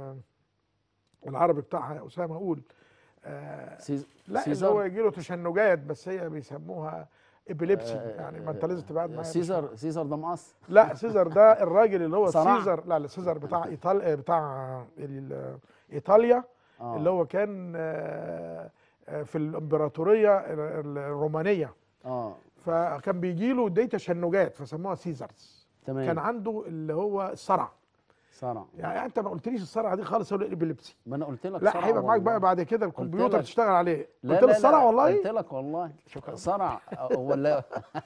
Speaker 2: العربي بتاعها يا اسامه اقول آه،
Speaker 1: سيز...
Speaker 2: لا اللي
Speaker 1: سيزر؟
Speaker 2: هو يجي له تشنجات بس هي بيسموها ابيليبسي
Speaker 1: آه،
Speaker 2: يعني ما انت لازم تبعد معايا
Speaker 1: سيزر سيزر ده مقص
Speaker 2: لا سيزر ده الراجل اللي هو
Speaker 1: صراع.
Speaker 2: سيزر لا لا سيزر بتاع ايطاليا بتاع ال- ايطاليا
Speaker 1: آه.
Speaker 2: اللي هو كان آه، آه، في الامبراطوريه ال- ال- الرومانيه
Speaker 1: اه
Speaker 2: فكان بيجي له دي تشنجات فسموها سيزرز
Speaker 1: تمام
Speaker 2: كان عنده اللي هو الصرع
Speaker 1: صرع
Speaker 2: يعني انت ما قلتليش الصرع دي خالص هو الابيليبسي
Speaker 1: ما انا قلت لك
Speaker 2: لا
Speaker 1: صرع
Speaker 2: هيبقى معاك
Speaker 1: والله.
Speaker 2: بقى بعد كده الكمبيوتر
Speaker 1: لك.
Speaker 2: تشتغل عليه
Speaker 1: لا
Speaker 2: قلت له
Speaker 1: لا
Speaker 2: الصرع
Speaker 1: لا،
Speaker 2: والله
Speaker 1: قلت لك والله
Speaker 2: شكرا.
Speaker 1: صرع أه، ولا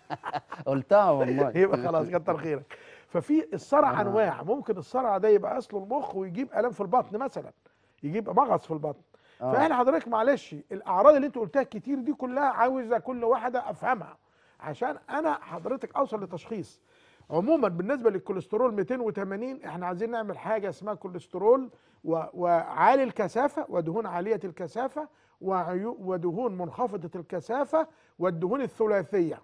Speaker 1: قلتها والله
Speaker 2: يبقى خلاص كتر خيرك ففي الصرع
Speaker 1: آه.
Speaker 2: انواع ممكن الصرع ده يبقى اصله المخ ويجيب الام في البطن مثلا يجيب مغص في البطن
Speaker 1: آه.
Speaker 2: فاحنا حضرتك معلش الاعراض اللي انت قلتها كتير دي كلها عاوزه كل واحده افهمها عشان انا حضرتك اوصل لتشخيص عموما بالنسبه للكوليسترول 280 احنا عايزين نعمل حاجه اسمها كوليسترول و- وعالي الكثافه ودهون عاليه الكثافه وعيو- ودهون منخفضه الكثافه والدهون الثلاثيه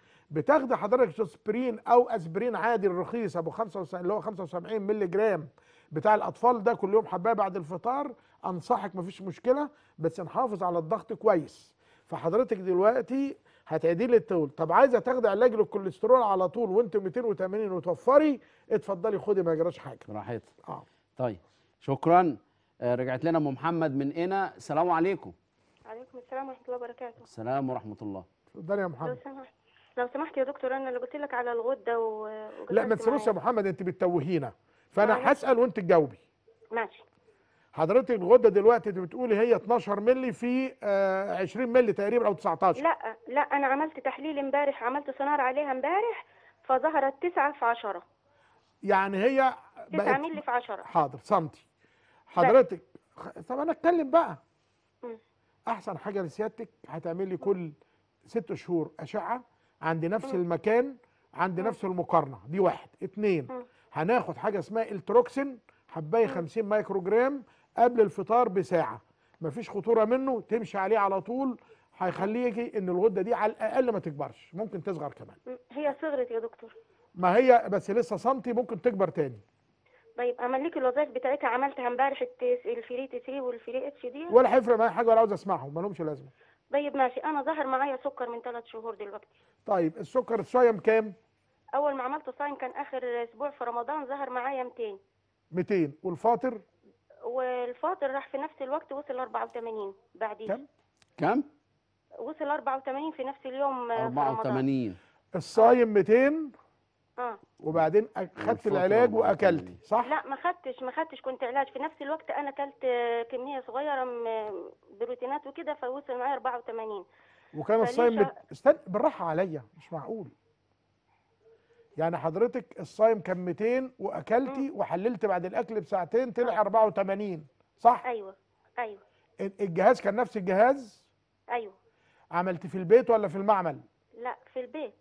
Speaker 2: بتاخد حضرتك اسبرين او اسبرين عادي الرخيص ابو 75 اللي هو 75 مللي جرام بتاع الاطفال ده كل يوم حبايه بعد الفطار انصحك مفيش مشكله بس نحافظ على الضغط كويس فحضرتك دلوقتي هتعدي لي الطول طب عايزه تاخدي علاج للكوليسترول على طول وانت 280 وتوفري اتفضلي خدي ما يجراش حاجه
Speaker 1: براحتك
Speaker 2: اه
Speaker 1: طيب شكرا آه، رجعت لنا ام محمد من هنا السلام عليكم
Speaker 7: عليكم السلام ورحمه الله وبركاته
Speaker 1: السلام ورحمه الله
Speaker 2: اتفضلي يا
Speaker 7: لو
Speaker 2: محمد
Speaker 7: سمحت لو سمحت يا دكتور انا اللي قلت لك على الغده و...
Speaker 2: لا ما
Speaker 7: وجلست
Speaker 2: تسالوش يا
Speaker 7: معايا.
Speaker 2: محمد انت بتتوهينا فانا
Speaker 7: معلش.
Speaker 2: هسال وانت تجاوبي
Speaker 7: ماشي
Speaker 2: حضرتك الغده دلوقتي انت بتقولي هي 12 مللي في آه 20 مللي تقريبا او 19
Speaker 7: لا لا انا عملت تحليل امبارح عملت سونار عليها امبارح فظهرت تسعة في عشرة
Speaker 2: يعني هي
Speaker 7: تسعة
Speaker 2: بقت
Speaker 7: مللي في عشرة
Speaker 2: حاضر سنتي حضرتك خ- طب انا اتكلم بقى
Speaker 7: مم.
Speaker 2: احسن حاجه لسيادتك هتعملي كل ست شهور اشعه عند نفس المكان عند نفس المقارنه دي واحد اتنين
Speaker 7: مم.
Speaker 2: هناخد حاجه اسمها التروكسين حبايه 50 مايكرو جرام قبل الفطار بساعه مفيش خطوره منه تمشي عليه على طول هيخليكي ان الغده دي على الاقل ما تكبرش ممكن تصغر كمان
Speaker 7: م، هي صغرت يا دكتور
Speaker 2: ما هي بس لسه سنتي ممكن تكبر تاني
Speaker 7: طيب املك الوظائف بتاعتها عملتها امبارح التس... الفري تي سي والفري اتش دي
Speaker 2: ولا هيفرق معايا حاجه ولا عاوز اسمعهم ما لهمش لازمه
Speaker 7: طيب ماشي انا ظهر معايا سكر من ثلاث شهور دلوقتي
Speaker 2: طيب السكر الصايم كام
Speaker 7: اول ما عملت صايم كان اخر اسبوع في رمضان ظهر معايا 200
Speaker 2: 200 والفاطر
Speaker 7: والفاطر راح في نفس الوقت وصل 84 بعديه
Speaker 2: كم؟
Speaker 1: كم
Speaker 7: وصل 84 في نفس اليوم آه، في رمضان
Speaker 1: 84
Speaker 2: الصايم 200
Speaker 7: اه
Speaker 2: وبعدين أك- خدت
Speaker 1: والفاطر
Speaker 2: العلاج
Speaker 1: 84.
Speaker 2: واكلتي صح
Speaker 7: لا ما خدتش ما خدتش كنت علاج في نفس الوقت انا اكلت آه، كميه صغيره من بروتينات وكده فوصل معايا 84
Speaker 2: وكان
Speaker 7: فليه
Speaker 2: الصايم
Speaker 7: شا-
Speaker 2: بت... استنى بالراحه عليا مش معقول يعني حضرتك الصايم كان 200 واكلتي وحللت بعد الاكل بساعتين طلع 84 صح
Speaker 7: ايوه ايوه
Speaker 2: ال- الجهاز كان نفس الجهاز
Speaker 7: ايوه
Speaker 2: عملت في البيت ولا في المعمل
Speaker 7: لا في البيت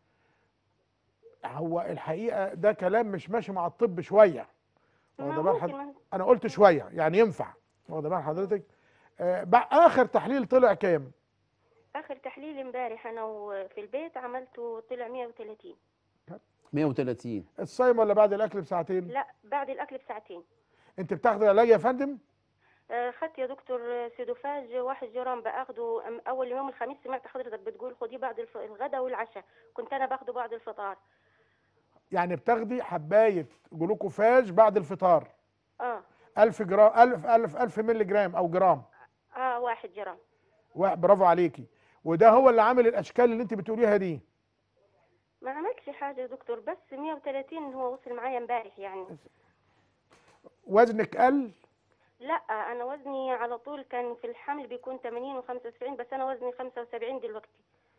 Speaker 2: هو الحقيقه ده كلام مش ماشي مع الطب شويه
Speaker 7: ما
Speaker 2: واخد بال
Speaker 7: ممكن
Speaker 2: حض-
Speaker 7: ما-
Speaker 2: انا قلت شويه يعني ينفع واخد بال حضرتك آه بقى اخر تحليل طلع كام
Speaker 7: اخر تحليل امبارح انا وفي البيت عملته طلع 130
Speaker 1: 130
Speaker 2: الصايم ولا بعد الاكل بساعتين
Speaker 7: لا بعد الاكل بساعتين
Speaker 2: انت بتاخد علاج يا فندم
Speaker 7: آه، خدت يا دكتور آه، سيدوفاج واحد جرام باخده أم- اول يوم الخميس سمعت حضرتك بتقول خديه بعد الف- الغداء والعشاء كنت انا باخده بعد الفطار
Speaker 2: يعني بتاخدي حبايه جلوكوفاج بعد الفطار
Speaker 7: اه
Speaker 2: 1000 جرام 1000 1000 1000 مللي جرام او جرام
Speaker 7: اه واحد جرام
Speaker 2: وا- برافو عليكي وده هو اللي عامل الاشكال اللي انت بتقوليها دي
Speaker 7: ما عملتش حاجه يا دكتور بس 130 هو وصل معايا امبارح يعني
Speaker 2: وزنك قل
Speaker 7: لا انا وزني على طول كان في الحمل بيكون 80 و75 بس انا وزني 75 دلوقتي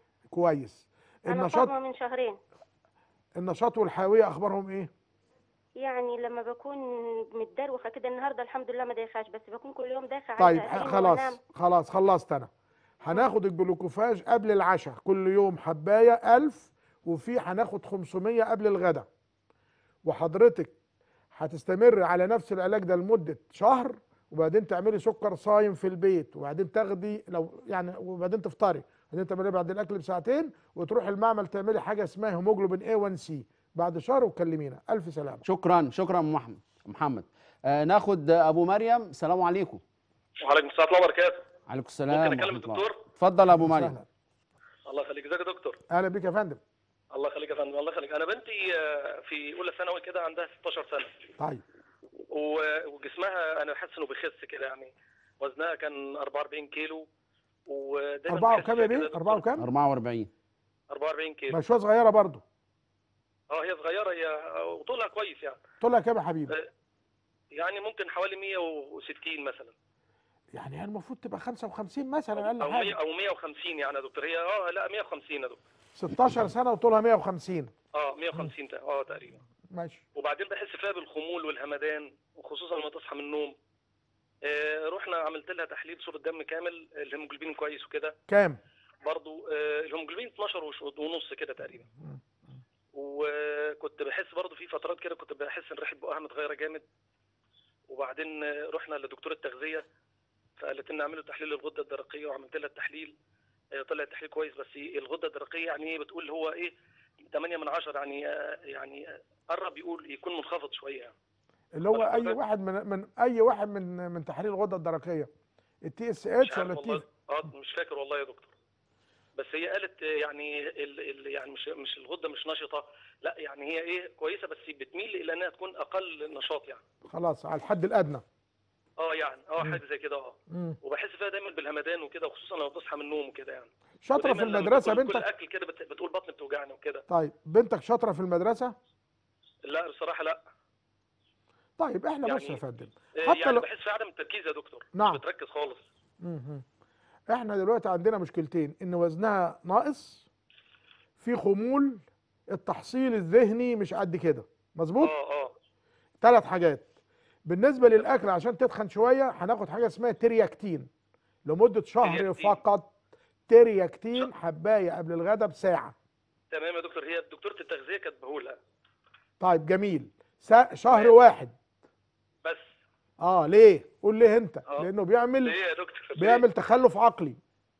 Speaker 2: كويس
Speaker 7: انا
Speaker 2: النشاط
Speaker 7: صابمه من شهرين
Speaker 2: النشاط والحيويه اخبارهم ايه
Speaker 7: يعني لما بكون متدروخه كده النهارده الحمد لله ما دايخاش بس بكون كل يوم دايخه
Speaker 2: طيب
Speaker 7: عايزة
Speaker 2: ح-
Speaker 7: أنام
Speaker 2: خلاص
Speaker 7: وأنام.
Speaker 2: خلاص خلصت انا هناخد الجلوكوفاج قبل العشاء كل يوم حبايه 1000 وفي هناخد 500 قبل الغداء وحضرتك هتستمر على نفس العلاج ده لمده شهر وبعدين تعملي سكر صايم في البيت وبعدين تاخدي لو يعني وبعدين تفطري وبعدين تعملي بعد الاكل بساعتين وتروحي المعمل تعملي حاجه اسمها هيموجلوبين A1C بعد شهر وكلمينا الف سلامه
Speaker 1: شكرا شكرا محمد محمد آه ناخد ابو مريم السلام عليكم
Speaker 6: وعليكم السلام ورحمه الله وبركاته
Speaker 1: عليكم السلام
Speaker 6: ممكن أكلم
Speaker 1: ورحمة الله.
Speaker 6: الدكتور؟
Speaker 1: اتفضل يا ابو مريم
Speaker 2: سهلا.
Speaker 6: الله يخليك ازيك يا دكتور
Speaker 2: اهلا بك يا فندم
Speaker 6: الله يخليك يا فندم الله يخليك انا بنتي آه، في اولى ثانوي كده عندها 16 سنه
Speaker 2: طيب
Speaker 6: و- وجسمها انا حاسس انه بيخس كده يعني وزنها كان 44 كيلو ودايما
Speaker 2: أربعة
Speaker 6: بحس
Speaker 2: وكام يا
Speaker 6: فيها كده
Speaker 2: بيه؟
Speaker 6: دكتور.
Speaker 2: أربعة وكام؟
Speaker 1: 44
Speaker 6: 44 كيلو
Speaker 2: ما شوية صغيرة برضه
Speaker 6: اه هي صغيره هي وطولها كويس يعني
Speaker 2: طولها كام يا حبيبي؟
Speaker 6: يعني ممكن حوالي 160 مثلا
Speaker 2: يعني هي المفروض تبقى 55 مثلا أقل
Speaker 6: او 100
Speaker 2: حاجة
Speaker 6: او 150 يعني يا دكتور هي اه لا 150 يا دكتور
Speaker 2: 16 سنة وطولها 150
Speaker 6: اه 150 تا- اه تقريبا
Speaker 2: ماشي
Speaker 6: وبعدين بحس فيها بالخمول والهمدان وخصوصا لما تصحى من النوم آه رحنا عملت لها تحليل صوره دم كامل الهيموجلوبين كويس وكده
Speaker 2: كام؟
Speaker 6: برضو آه الهيموجلوبين 12 وش- ونص كده تقريبا وكنت بحس برضو في فترات كده كنت بحس ان ريحه بقها متغيره جامد وبعدين آه، رحنا لدكتور التغذيه فقالت لنا اعملوا تحليل الغده الدرقيه وعملت لها التحليل آه، طلع التحليل كويس بس الغده الدرقيه يعني ايه بتقول هو ايه 8 من 10 يعني آه، يعني آه، قرب يقول يكون منخفض شويه يعني.
Speaker 2: اللي هو
Speaker 6: ولا
Speaker 2: أي
Speaker 6: حضرتك؟
Speaker 2: واحد من من أي واحد من من تحاليل الغدة الدرقية التي اس
Speaker 6: مش
Speaker 2: اتش
Speaker 6: عارف
Speaker 2: ولا
Speaker 6: والله
Speaker 2: التي
Speaker 6: اه مش فاكر والله يا دكتور بس هي قالت آه، يعني ال ال يعني مش مش الغده مش نشطه لا يعني هي ايه كويسه بس بتميل الى انها تكون اقل نشاط يعني
Speaker 2: خلاص على الحد الأدنى
Speaker 6: اه يعني اه
Speaker 2: مم.
Speaker 6: حاجه زي كده اه
Speaker 2: مم.
Speaker 6: وبحس فيها دايما بالهمدان وكده وخصوصا لما بتصحى من النوم وكده يعني
Speaker 2: شاطرة في
Speaker 6: ودايماً لما
Speaker 2: المدرسة
Speaker 6: باكل- كل
Speaker 2: بنتك؟
Speaker 6: اكل كده بت- بتقول بطني بتوجعني وكده
Speaker 2: طيب بنتك شاطرة في المدرسة؟
Speaker 6: لا بصراحه لا
Speaker 2: طيب احنا بص يا
Speaker 6: يعني-
Speaker 2: فندم
Speaker 6: آه،
Speaker 2: حتى
Speaker 6: يعني
Speaker 2: لو
Speaker 6: بحس في عدم التركيز يا دكتور
Speaker 2: نعم.
Speaker 6: مش بتركز خالص
Speaker 2: مهم. احنا دلوقتي عندنا مشكلتين ان وزنها ناقص في خمول التحصيل الذهني مش قد كده مظبوط
Speaker 6: اه اه
Speaker 2: ثلاث حاجات بالنسبه للاكل عشان تتخن شويه هناخد حاجه اسمها ترياكتين لمده شهر
Speaker 6: ترياكتين.
Speaker 2: فقط ترياكتين حبايه قبل الغداء بساعه
Speaker 6: تمام يا دكتور هي دكتوره التغذيه كانت بهولها
Speaker 2: طيب جميل سا- شهر واحد
Speaker 6: بس
Speaker 2: اه ليه قول ليه انت
Speaker 6: آه.
Speaker 2: لانه بيعمل
Speaker 6: ليه يا دكتور ليه؟
Speaker 2: بيعمل تخلف عقلي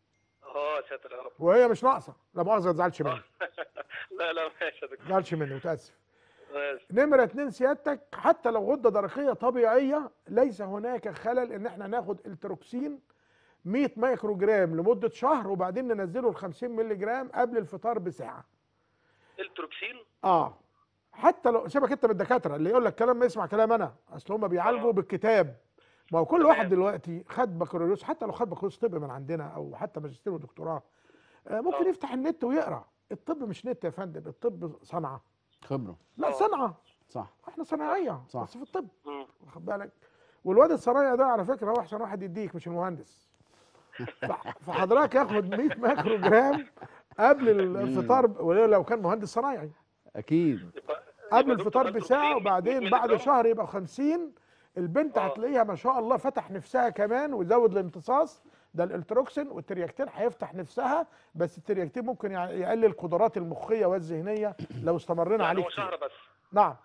Speaker 6: اه ساتر يا رب
Speaker 2: وهي مش ناقصه لا مؤاخذه ما تزعلش مني
Speaker 6: لا لا ماشي يا دكتور
Speaker 2: ما تزعلش مني متاسف
Speaker 6: ماشي
Speaker 2: نمرة اتنين سيادتك حتى لو غدة درقية طبيعية ليس هناك خلل ان احنا ناخد التروكسين 100 مايكرو جرام لمدة شهر وبعدين ننزله ل 50 مللي جرام قبل الفطار بساعة
Speaker 6: التروكسين
Speaker 2: اه حتى لو سيبك انت من الدكاترة اللي يقول لك كلام ما يسمع كلام انا اصل هم بيعالجوا
Speaker 6: آه.
Speaker 2: بالكتاب ما هو كل
Speaker 6: تمام.
Speaker 2: واحد دلوقتي خد بكالوريوس حتى لو خد بكالوريوس طب من عندنا او حتى ماجستير ودكتوراه آه ممكن
Speaker 6: آه.
Speaker 2: يفتح النت ويقرا الطب مش نت يا فندم الطب صنعة
Speaker 1: خبره
Speaker 2: لا
Speaker 6: آه.
Speaker 2: صنعة
Speaker 1: صح
Speaker 2: احنا صناعية
Speaker 1: صح.
Speaker 2: بس في الطب
Speaker 6: مم.
Speaker 2: واخد بالك والواد الصنايعي ده على فكره هو احسن واحد يديك مش المهندس ف- فحضرتك ياخد 100 مايكرو جرام قبل الفطار ب- ولو لو كان مهندس صنايعي
Speaker 1: اكيد
Speaker 6: يبقى
Speaker 2: قبل
Speaker 6: يبقى
Speaker 2: الفطار
Speaker 6: دكتور
Speaker 2: بساعه
Speaker 6: التروكسين 100
Speaker 2: وبعدين
Speaker 6: مللي
Speaker 2: بعد
Speaker 6: جرام.
Speaker 2: شهر يبقى 50 البنت
Speaker 6: آه.
Speaker 2: هتلاقيها ما شاء الله فتح نفسها كمان وزود الامتصاص ده الالتروكسين والترياكتين هيفتح نفسها بس الترياكتين ممكن يع- يقلل القدرات المخيه والذهنيه لو استمرينا
Speaker 6: يعني
Speaker 2: عليه
Speaker 6: هو
Speaker 2: كتير.
Speaker 6: شهر بس
Speaker 2: نعم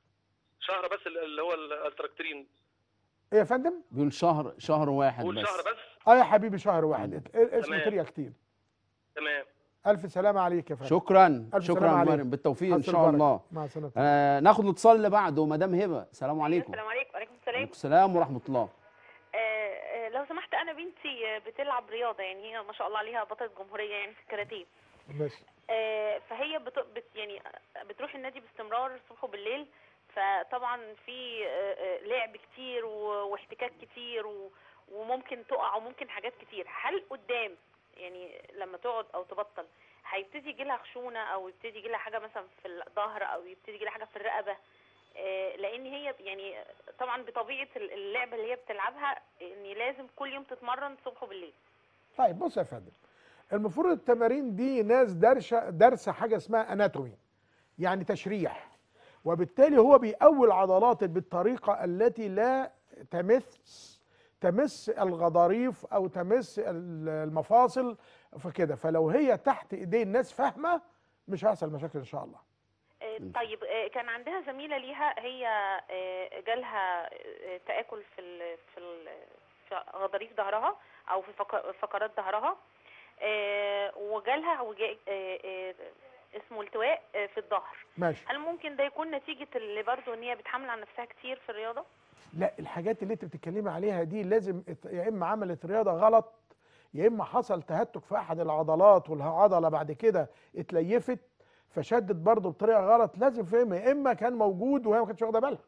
Speaker 6: شهر بس اللي هو التراكترين
Speaker 2: ايه يا فندم؟
Speaker 1: بيقول شهر شهر واحد
Speaker 6: قول
Speaker 1: بس
Speaker 6: شهر بس
Speaker 2: اه يا حبيبي شهر واحد اسمه
Speaker 6: تمام.
Speaker 2: ترياكتين
Speaker 6: تمام
Speaker 2: الف سلامه عليك يا فندم
Speaker 1: شكرا
Speaker 2: ألف
Speaker 1: شكرا
Speaker 2: سلامة
Speaker 1: يا
Speaker 2: عليك.
Speaker 1: مريم بالتوفيق ان
Speaker 2: حسن
Speaker 1: شاء
Speaker 2: البركة.
Speaker 1: الله
Speaker 2: مع السلامه
Speaker 1: آه ناخد الاتصال اللي بعده مدام هبه السلام عليكم
Speaker 10: السلام عليكم وعليكم السلام
Speaker 1: وعليكم السلام ورحمه الله
Speaker 10: آه، آه، لو سمحت انا بنتي آه، بتلعب رياضه يعني هي ما شاء الله عليها بطله جمهوريه يعني في الكاراتيه
Speaker 2: ماشي
Speaker 10: آه، فهي بت... بت... يعني بتروح النادي باستمرار الصبح وبالليل فطبعا في آه، آه، لعب كتير و- واحتكاك كتير و... وممكن تقع وممكن حاجات كتير هل قدام يعني لما تقعد او تبطل هيبتدي يجي لها خشونه او يبتدي يجي لها حاجه مثلا في الظهر او يبتدي يجي لها حاجه في الرقبه آه، لان هي يعني طبعا بطبيعه اللعبه اللي هي بتلعبها ان لازم كل يوم تتمرن الصبح وبالليل
Speaker 2: طيب بص يا فندم المفروض التمارين دي ناس دارشه دارسه حاجه اسمها اناتومي يعني تشريح وبالتالي هو بيقوي العضلات بالطريقه التي لا تمس تمس الغضاريف او تمس ال- المفاصل فكده فلو هي تحت ايدين الناس فاهمه مش هيحصل مشاكل ان شاء الله
Speaker 10: آه، طيب آه، كان عندها زميله ليها هي آه، جالها آه، تآكل في ال في ال في غضاريف ظهرها او في فق- فقرات ظهرها آه، وجالها وجا- آه، آه، اسمه التواء آه، في الظهر
Speaker 2: ماشي
Speaker 10: هل ممكن ده يكون نتيجه اللي برضه ان هي بتحمل على نفسها كتير في الرياضه
Speaker 2: لا الحاجات اللي انت بتتكلمي عليها دي لازم ات- يا اما عملت رياضه غلط يا اما حصل تهتك في احد العضلات والعضله بعد كده اتليفت فشدت برضه بطريقه غلط لازم فهمها يا اما كان موجود وهي ما كانتش واخده بالها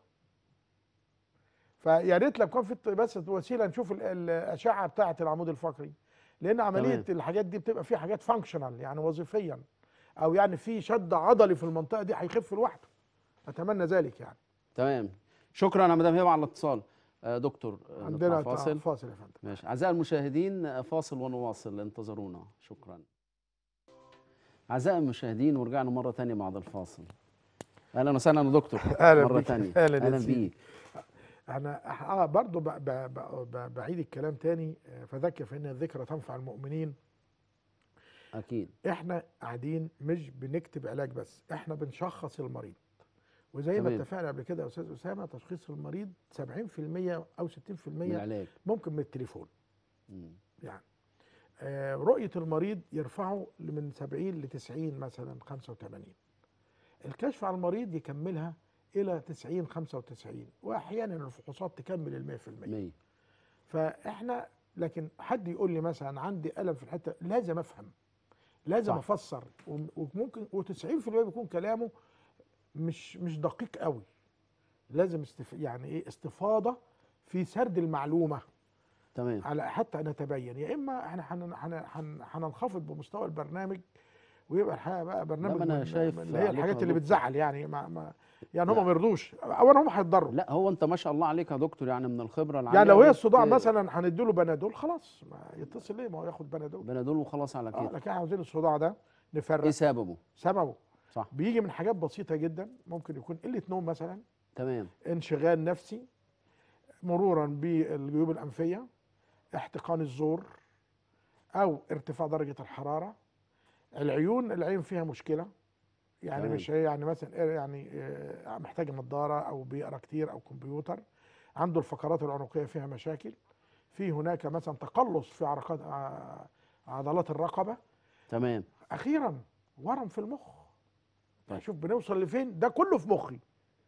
Speaker 2: فيا ريت لو كان في بس وسيله نشوف ال- الاشعه بتاعه العمود الفقري لان عمليه
Speaker 1: تمام.
Speaker 2: الحاجات دي بتبقى فيها حاجات فانكشنال يعني وظيفيا او يعني في شد عضلي في المنطقه دي هيخف لوحده اتمنى ذلك يعني
Speaker 1: تمام شكرا يا مدام هبه على الاتصال آه، دكتور آه،
Speaker 2: عندنا
Speaker 1: نطلع فاصل
Speaker 2: فاصل يا فندم
Speaker 1: ماشي اعزائي المشاهدين آه، فاصل ونواصل انتظرونا شكرا اعزائي المشاهدين ورجعنا مره تانية بعد الفاصل اهلا وسهلا يا دكتور
Speaker 2: أهلا
Speaker 1: مره
Speaker 2: بيك.
Speaker 1: تانية
Speaker 2: أهلا يا
Speaker 1: اهلا
Speaker 2: سيدي.
Speaker 1: بيك
Speaker 2: انا اه برضه ب- ب- ب- ب- بعيد الكلام تاني آه، فذكر فان الذكرى تنفع المؤمنين
Speaker 1: اكيد
Speaker 2: احنا قاعدين مش بنكتب علاج بس احنا بنشخص المريض وزي ما
Speaker 1: تمام.
Speaker 2: اتفقنا قبل كده يا استاذ اسامه تشخيص المريض 70% او 60%
Speaker 1: من العلاج
Speaker 2: ممكن من التليفون
Speaker 1: مم.
Speaker 2: يعني آه رؤيه المريض يرفعه من 70 ل 90 مثلا 85 الكشف على المريض يكملها الى 90 95 واحيانا الفحوصات تكمل ال 100%
Speaker 1: 100
Speaker 2: فاحنا لكن حد يقول لي مثلا عندي الم في الحته لازم افهم لازم
Speaker 1: صح.
Speaker 2: افسر وم- وممكن و90% بيكون كلامه مش مش دقيق قوي لازم استف يعني ايه استفاضه في سرد المعلومه
Speaker 1: تمام
Speaker 2: على حتى نتبين يا اما احنا هن- هن- هن- هننخفض بمستوى البرنامج ويبقى الحقيقه بقى برنامج
Speaker 1: ما أنا
Speaker 2: من-
Speaker 1: شايف
Speaker 2: من اللي هي
Speaker 1: عليك
Speaker 2: الحاجات
Speaker 1: يا
Speaker 2: اللي
Speaker 1: دكتور.
Speaker 2: بتزعل يعني ما ما يعني هم
Speaker 1: لا.
Speaker 2: ما يرضوش اولا هم هيتضروا
Speaker 1: لا هو انت ما شاء الله عليك يا دكتور يعني من الخبره العاليه
Speaker 2: يعني لو هي
Speaker 1: بت-
Speaker 2: الصداع مثلا هنديله بنادول خلاص ما يتصل ليه ما هو ياخد بنادول
Speaker 1: بنادول وخلاص على
Speaker 2: اه
Speaker 1: كده
Speaker 2: لكن احنا عاوزين الصداع ده نفرق
Speaker 1: ايه سببه
Speaker 2: سببه
Speaker 1: صح
Speaker 2: بيجي من حاجات بسيطه جدا ممكن يكون قله نوم مثلا
Speaker 1: تمام
Speaker 2: انشغال نفسي مرورا بالجيوب الانفيه احتقان الزور او ارتفاع درجه الحراره العيون العين فيها مشكله يعني
Speaker 1: تمام.
Speaker 2: مش هي يعني مثلا إيه يعني آه، محتاج نظاره او بيقرا كتير او كمبيوتر عنده الفقرات العنقيه فيها مشاكل في هناك مثلا تقلص في عرقات ع- عضلات الرقبه
Speaker 1: تمام
Speaker 2: اخيرا ورم في المخ
Speaker 1: طيب.
Speaker 2: شوف بنوصل لفين ده كله في مخي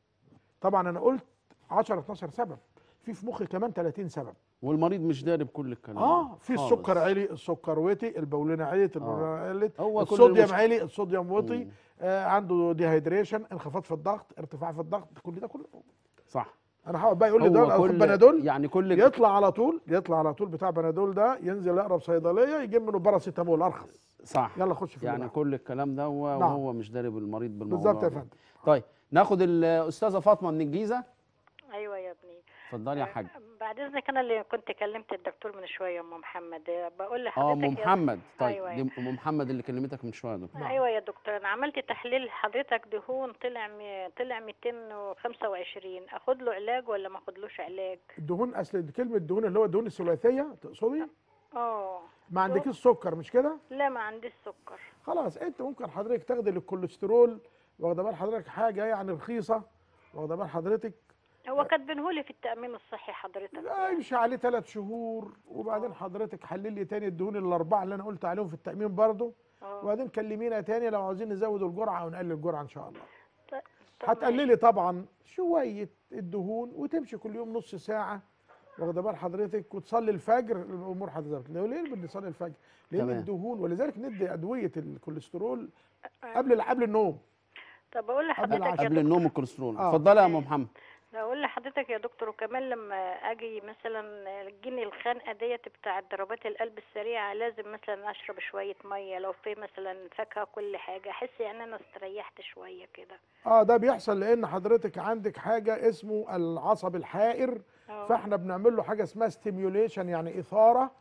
Speaker 2: طبعا انا قلت 10 12 سبب في في مخي كمان 30 سبب
Speaker 1: والمريض مش داري بكل الكلام
Speaker 2: اه
Speaker 1: ده
Speaker 2: في
Speaker 1: خالص.
Speaker 2: السكر عالي السكر وطي البولينه عليت البولينه عليت
Speaker 1: هو كل
Speaker 2: الصوديوم
Speaker 1: المشكلة-
Speaker 2: عالي الصوديوم وطي
Speaker 1: مم.
Speaker 2: آه عنده ديهيدريشن انخفاض في الضغط ارتفاع في الضغط كل ده كله
Speaker 1: صح
Speaker 2: انا هقعد بقى يقول لي
Speaker 1: هو
Speaker 2: دول اخد
Speaker 1: كل-
Speaker 2: بنادول
Speaker 1: يعني كل
Speaker 2: يطلع على طول يطلع على طول بتاع بنادول ده ينزل اقرب صيدليه يجيب منه باراسيتامول ارخص
Speaker 1: صح
Speaker 2: يلا خش في
Speaker 1: يعني
Speaker 2: اللي بعده.
Speaker 1: كل الكلام ده هو
Speaker 2: نعم.
Speaker 1: وهو مش داري بالمريض بالموضوع
Speaker 2: بالظبط يا
Speaker 1: ده.
Speaker 2: فندم
Speaker 1: طيب ناخد الاستاذه فاطمه من الجيزه
Speaker 5: ايوه يا ابني
Speaker 1: اتفضلي يا حاج
Speaker 5: بعد اذنك انا اللي كنت كلمت الدكتور من شويه ام محمد بقول
Speaker 1: اه
Speaker 5: لحضرتك
Speaker 1: ام
Speaker 5: يا-
Speaker 1: محمد طيب
Speaker 5: أيوة.
Speaker 1: دي ام محمد اللي كلمتك من شويه ده
Speaker 5: ايوه يا دكتور انا عملت تحليل حضرتك دهون طلع م... طلع 225 اخد له علاج ولا ما اخدلوش علاج
Speaker 2: الدهون اصل كلمه دهون اللي هو الدهون الثلاثيه تقصدي
Speaker 5: اه
Speaker 2: ما عندكيش سكر مش كده
Speaker 5: لا ما عنديش سكر
Speaker 2: خلاص انت ممكن حضرتك تاخدي للكوليسترول واخده بال حضرتك حاجه يعني رخيصه واخده بال حضرتك
Speaker 5: هو كاتبينهولي في التامين الصحي حضرتك
Speaker 2: لا يمشي عليه ثلاث شهور وبعدين حضرتك حلل لي تاني الدهون الاربعه اللي انا قلت عليهم في التامين برضه
Speaker 5: اه
Speaker 2: وبعدين كلمينا تاني لو عاوزين نزود الجرعه او نقلل الجرعه ان شاء الله
Speaker 5: ط- طب
Speaker 2: هتقللي طبعا شويه الدهون وتمشي كل يوم نص ساعه واخده بال حضرتك وتصلي الفجر الامور هتظبط لو ليه بنصلي الفجر لان
Speaker 1: تمام.
Speaker 2: الدهون ولذلك ندي ادويه الكوليسترول
Speaker 5: ماشي.
Speaker 2: قبل قبل النوم
Speaker 5: طب اقول لحضرتك
Speaker 2: العشاء.
Speaker 5: يا
Speaker 1: قبل
Speaker 5: دكتور
Speaker 1: النوم الكوليسترول
Speaker 2: آه.
Speaker 1: اتفضلي يا ام محمد
Speaker 5: اقول لحضرتك يا دكتور وكمان لما اجي مثلا تجيني الخنقه ديت بتاعه ضربات القلب السريعه لازم مثلا اشرب شويه ميه لو في مثلا فاكهه كل حاجه احس يعني انا استريحت شويه كده
Speaker 2: اه ده بيحصل لان حضرتك عندك حاجه اسمه العصب الحائر
Speaker 5: اه
Speaker 2: فاحنا بنعمل له حاجه اسمها ستيميوليشن يعني اثاره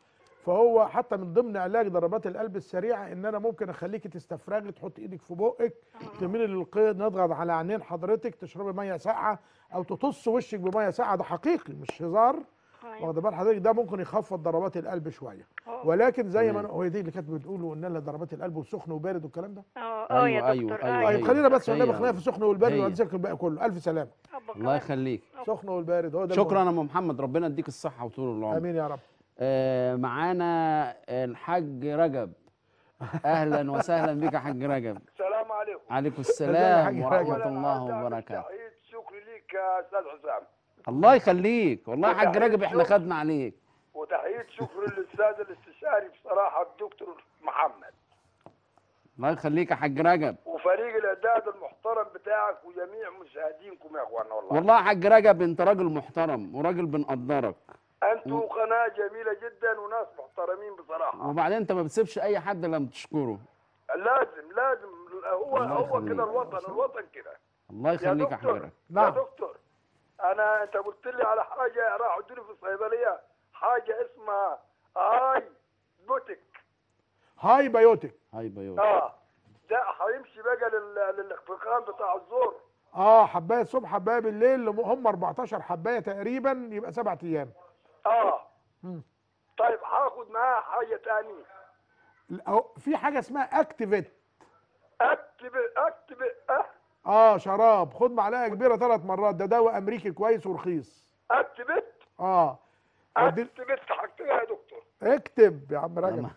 Speaker 2: فهو حتى من ضمن علاج ضربات القلب السريعه ان انا ممكن اخليكي تستفرغي تحط ايدك في بقك تميلي للقيد نضغط على عينين حضرتك تشربي ميه ساقعه او تطص وشك بميه ساقعه ده حقيقي مش هزار
Speaker 5: أيوة.
Speaker 2: واخد بال حضرتك ده ممكن يخفض ضربات القلب شويه
Speaker 5: أه.
Speaker 2: ولكن زي ما
Speaker 1: تمام.
Speaker 2: أنا- هو دي اللي كانت بتقولوا ان لها ضربات القلب والسخن وبارد والكلام ده
Speaker 5: اه اه يا
Speaker 1: أيوة، أيوة،
Speaker 5: دكتور
Speaker 1: أيوة،
Speaker 5: اه
Speaker 2: طيب
Speaker 1: هي.
Speaker 2: خلينا بس
Speaker 1: هي.
Speaker 2: والنبي خلينا في السخن والبارد
Speaker 1: هي.
Speaker 2: وهنسيبك الباقي كله الف سلامه
Speaker 1: الله يخليك
Speaker 2: سخن والبارد هو ده
Speaker 1: شكرا
Speaker 2: المهم.
Speaker 1: يا ام محمد ربنا يديك الصحه وطول العمر
Speaker 2: امين يا رب
Speaker 1: آه معانا الحاج رجب اهلا وسهلا بك يا حاج رجب
Speaker 11: السلام عليكم
Speaker 1: عليكم
Speaker 2: ازيك يا
Speaker 1: السلام
Speaker 2: حاج
Speaker 1: ورحمه
Speaker 11: أولاً
Speaker 1: الله
Speaker 11: عايز أعمل
Speaker 1: وبركاته
Speaker 11: تحية شكر ليك يا استاذ حسام
Speaker 1: الله يخليك والله يا حاج
Speaker 11: وتحية
Speaker 1: رجب احنا
Speaker 11: شكر.
Speaker 1: خدنا عليك
Speaker 11: وتحية شكر للاستاذ الاستشاري بصراحه الدكتور محمد
Speaker 1: الله يخليك يا حاج رجب
Speaker 11: وفريق الاعداد المحترم بتاعك وجميع مشاهدينكم يا اخوانا والله,
Speaker 1: والله يا حاج رجب انت راجل محترم وراجل بنقدرك
Speaker 11: انتوا قناه جميله جدا وناس محترمين بصراحه
Speaker 1: وبعدين انت ما بتسيبش اي حد لما تشكره
Speaker 11: لازم لازم هو
Speaker 1: الله
Speaker 11: هو
Speaker 1: يخليك.
Speaker 11: كده الوطن الوطن كده
Speaker 1: الله
Speaker 11: يا
Speaker 1: يخليك يا حاج
Speaker 11: دكتور
Speaker 1: رجب
Speaker 11: يا
Speaker 2: نعم
Speaker 11: دكتور انا انت قلت لي على حاجه راح ادوني في الصيدليه حاجه اسمها اي بوتك
Speaker 2: هاي بايوتيك
Speaker 1: هاي بيوت
Speaker 11: اه ده هيمشي بقى لل- للاخفاقان بتاع الزور
Speaker 2: اه حبايه الصبح حبايه بالليل هم 14 حبايه تقريبا يبقى سبعة ايام
Speaker 11: اه
Speaker 2: مم.
Speaker 11: طيب هاخد معاه حاجه تانية
Speaker 2: أو- في حاجه اسمها اكتيفيت
Speaker 11: اكتب اكتب اه
Speaker 2: اه شراب خد معلقه كبيره ثلاث مرات ده دواء امريكي كويس ورخيص
Speaker 11: اكتبت
Speaker 2: اه ودي-
Speaker 11: اكتبت هكتبها يا دكتور
Speaker 2: اكتب يا عم رجب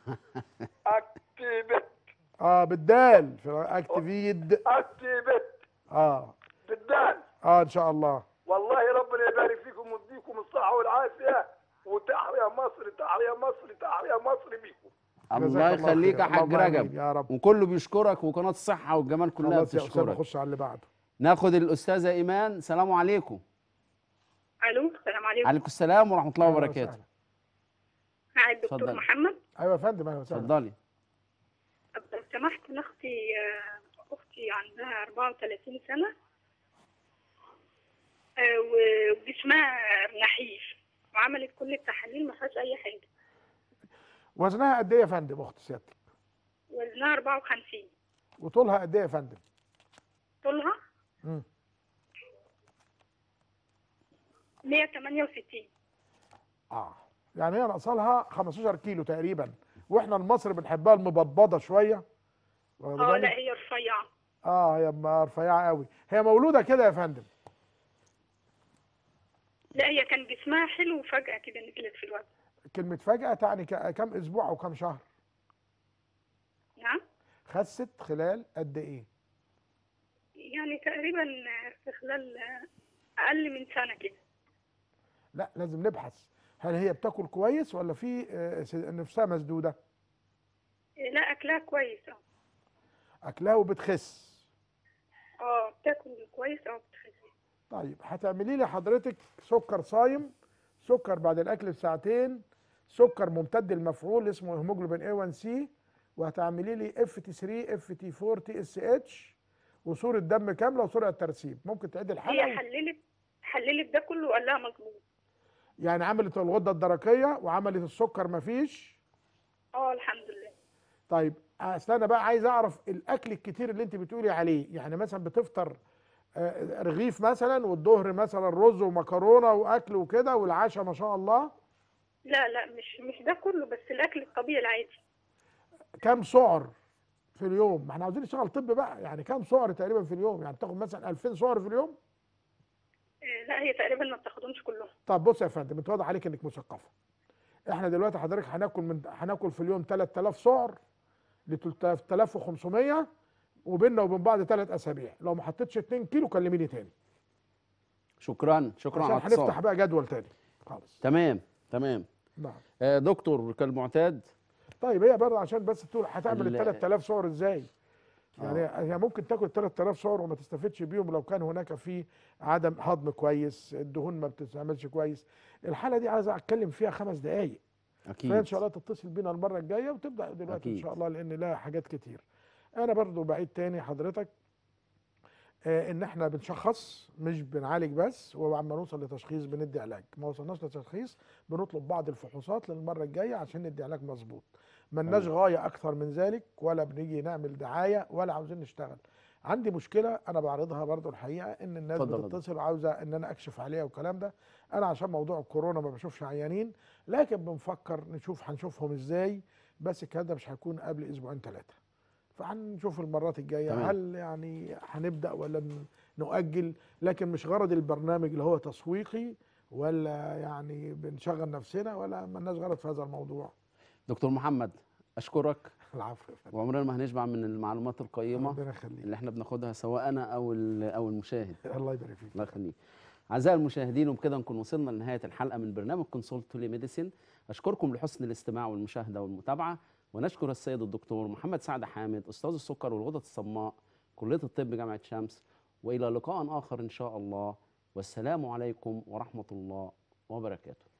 Speaker 11: اكتبت
Speaker 2: اه بالدال في اكتيفيد
Speaker 11: اكتبت
Speaker 2: اه
Speaker 11: بالدال
Speaker 2: اه ان شاء الله
Speaker 11: والله ربنا يبارك فيكم ويديكم الصحه والعافيه وتحيا مصر تحيا مصر تحيا مصر بيكم
Speaker 1: الله
Speaker 2: جزاك الله
Speaker 1: يخليك يا
Speaker 2: خير.
Speaker 1: حاج
Speaker 2: اللهم آمين
Speaker 1: رجب
Speaker 2: يا رب
Speaker 1: وكله بيشكرك وقناه الصحه والجمال كلها
Speaker 2: خلاص يا اسامه
Speaker 1: بتشكرك
Speaker 2: نخش على اللي بعده
Speaker 1: ناخد الاستاذه ايمان سلام عليكم
Speaker 12: الو السلام عليكم
Speaker 1: عليكم السلام ورحمه الله
Speaker 2: أهلا
Speaker 1: وبركاته
Speaker 2: وسهلا.
Speaker 12: معي الدكتور
Speaker 1: اتفضلي.
Speaker 12: محمد
Speaker 2: ايوه يا فندم اهلا وسهلا
Speaker 1: اتفضلي
Speaker 12: لو سمحت انا اختي آه، اختي عندها 34 سنه آه، و- وجسمها نحيف وعملت كل التحاليل ما فيهاش اي حاجه
Speaker 2: وزنها قد ايه يا فندم اخت سيادتك
Speaker 12: وزنها 54
Speaker 2: وطولها قد ايه يا فندم
Speaker 12: طولها
Speaker 2: مم.
Speaker 12: 168
Speaker 2: اه يعني هي ناقصه لها 15 كيلو تقريبا واحنا المصري بنحبها المبضبضه شويه واخد
Speaker 12: اه
Speaker 2: بالك؟
Speaker 12: لا هي رفيعه
Speaker 2: اه هي م- رفيعه قوي هي مولوده كده يا فندم
Speaker 12: لا هي كان جسمها حلو وفجاه كده نزلت في الوزن
Speaker 2: كلمه فجاه تعني ك- كم اسبوع او كم شهر
Speaker 12: نعم
Speaker 2: خست خلال قد ايه
Speaker 12: يعني تقريبا آه، في خلال آه، اقل من سنه كده
Speaker 2: لا لازم نبحث هل هي بتاكل كويس ولا في آه، س- نفسها مسدوده
Speaker 12: آه، لا اكلها كويس اه
Speaker 2: اكلها وبتخس
Speaker 12: اه بتاكل كويس اه بتخس
Speaker 2: طيب هتعملي لي حضرتك سكر صايم سكر بعد الاكل بساعتين سكر ممتد المفعول اسمه هيموجلوبين A1C وهتعملي لي اف تي 3 اف تي 4 تي اس اتش وصوره دم كامله وسرعه ترسيب ممكن تعيد الحلقه
Speaker 12: هي حللت حللت ده كله وقال لها مظبوط
Speaker 2: يعني عملت الغده الدرقيه وعملت السكر مفيش
Speaker 12: اه الحمد لله
Speaker 2: طيب اصل انا بقى عايز اعرف الاكل الكتير اللي انت بتقولي عليه يعني مثلا بتفطر آه، رغيف مثلا والظهر مثلا رز ومكرونه واكل وكده والعشاء ما شاء الله
Speaker 12: لا لا مش مش ده كله بس الاكل الطبيعي العادي
Speaker 2: كم سعر في اليوم ما احنا عاوزين نشتغل طب بقى يعني كم سعر تقريبا في اليوم يعني تاخد مثلا 2000 سعر في اليوم
Speaker 12: آه، لا هي تقريبا ما بتاخدهمش كلهم
Speaker 2: طب بص يا فندم انت واضح عليك انك مثقفه احنا دلوقتي حضرتك هناكل من هناكل في اليوم 3000 سعر ل 3500 وبيننا وبين بعض ثلاث اسابيع لو ما حطيتش 2 كيلو كلميني تاني
Speaker 1: شكرا شكرا
Speaker 2: عشان
Speaker 1: على
Speaker 2: هنفتح
Speaker 1: الاتصال
Speaker 2: بقى جدول تاني خالص
Speaker 1: تمام تمام
Speaker 2: نعم
Speaker 1: آه دكتور كالمعتاد
Speaker 2: طيب هي برضه عشان بس تقول هتعمل ال
Speaker 1: ال-
Speaker 2: 3000 سعر ازاي؟ يعني هي ممكن تاكل 3000 سعر وما تستفدش بيهم لو كان هناك في عدم هضم كويس الدهون ما بتستعملش كويس الحاله دي عايز اتكلم فيها خمس دقائق
Speaker 1: اكيد
Speaker 2: فان شاء الله تتصل بينا المره الجايه وتبدا دلوقتي ان
Speaker 1: أكيد.
Speaker 2: شاء الله لان لها حاجات كتير انا برضو بعيد تاني حضرتك آه، ان احنا بنشخص مش بنعالج بس وعما نوصل لتشخيص بندي علاج ما وصلناش لتشخيص بنطلب بعض الفحوصات للمره الجايه عشان ندي علاج مظبوط ملناش
Speaker 1: تمام.
Speaker 2: غايه اكثر من ذلك ولا بنيجي نعمل دعايه ولا عاوزين نشتغل عندي مشكله انا بعرضها برضو الحقيقه ان الناس
Speaker 1: اتفضل يا دكتور.
Speaker 2: بتتصل وعاوزه ان انا اكشف عليها والكلام ده انا عشان موضوع الكورونا ما بشوفش عيانين لكن بنفكر نشوف هنشوفهم ازاي بس الكلام ده مش هيكون قبل اسبوعين ثلاثه فهنشوف المرات الجايه
Speaker 1: تمام.
Speaker 2: هل يعني هنبدا ولا ن- نؤجل لكن مش غرض البرنامج اللي هو تسويقي ولا يعني بنشغل نفسنا ولا ملناش غرض في هذا الموضوع
Speaker 1: دكتور محمد اشكرك
Speaker 2: العفو يا فندم.
Speaker 1: وعمرنا ما هنشبع من المعلومات القيمه
Speaker 2: ربنا يخليك
Speaker 1: اللي احنا بناخدها سواء انا او ال- او المشاهد
Speaker 2: الله يبارك فيك
Speaker 1: الله يخليك اعزائي المشاهدين وبكده نكون وصلنا لنهايه الحلقه من برنامج كونسولت ميديسين اشكركم لحسن الاستماع والمشاهده والمتابعه ونشكر السيد الدكتور محمد سعد حامد استاذ السكر والغدد الصماء كليه الطب جامعه شمس والى لقاء اخر ان شاء الله والسلام عليكم ورحمه الله وبركاته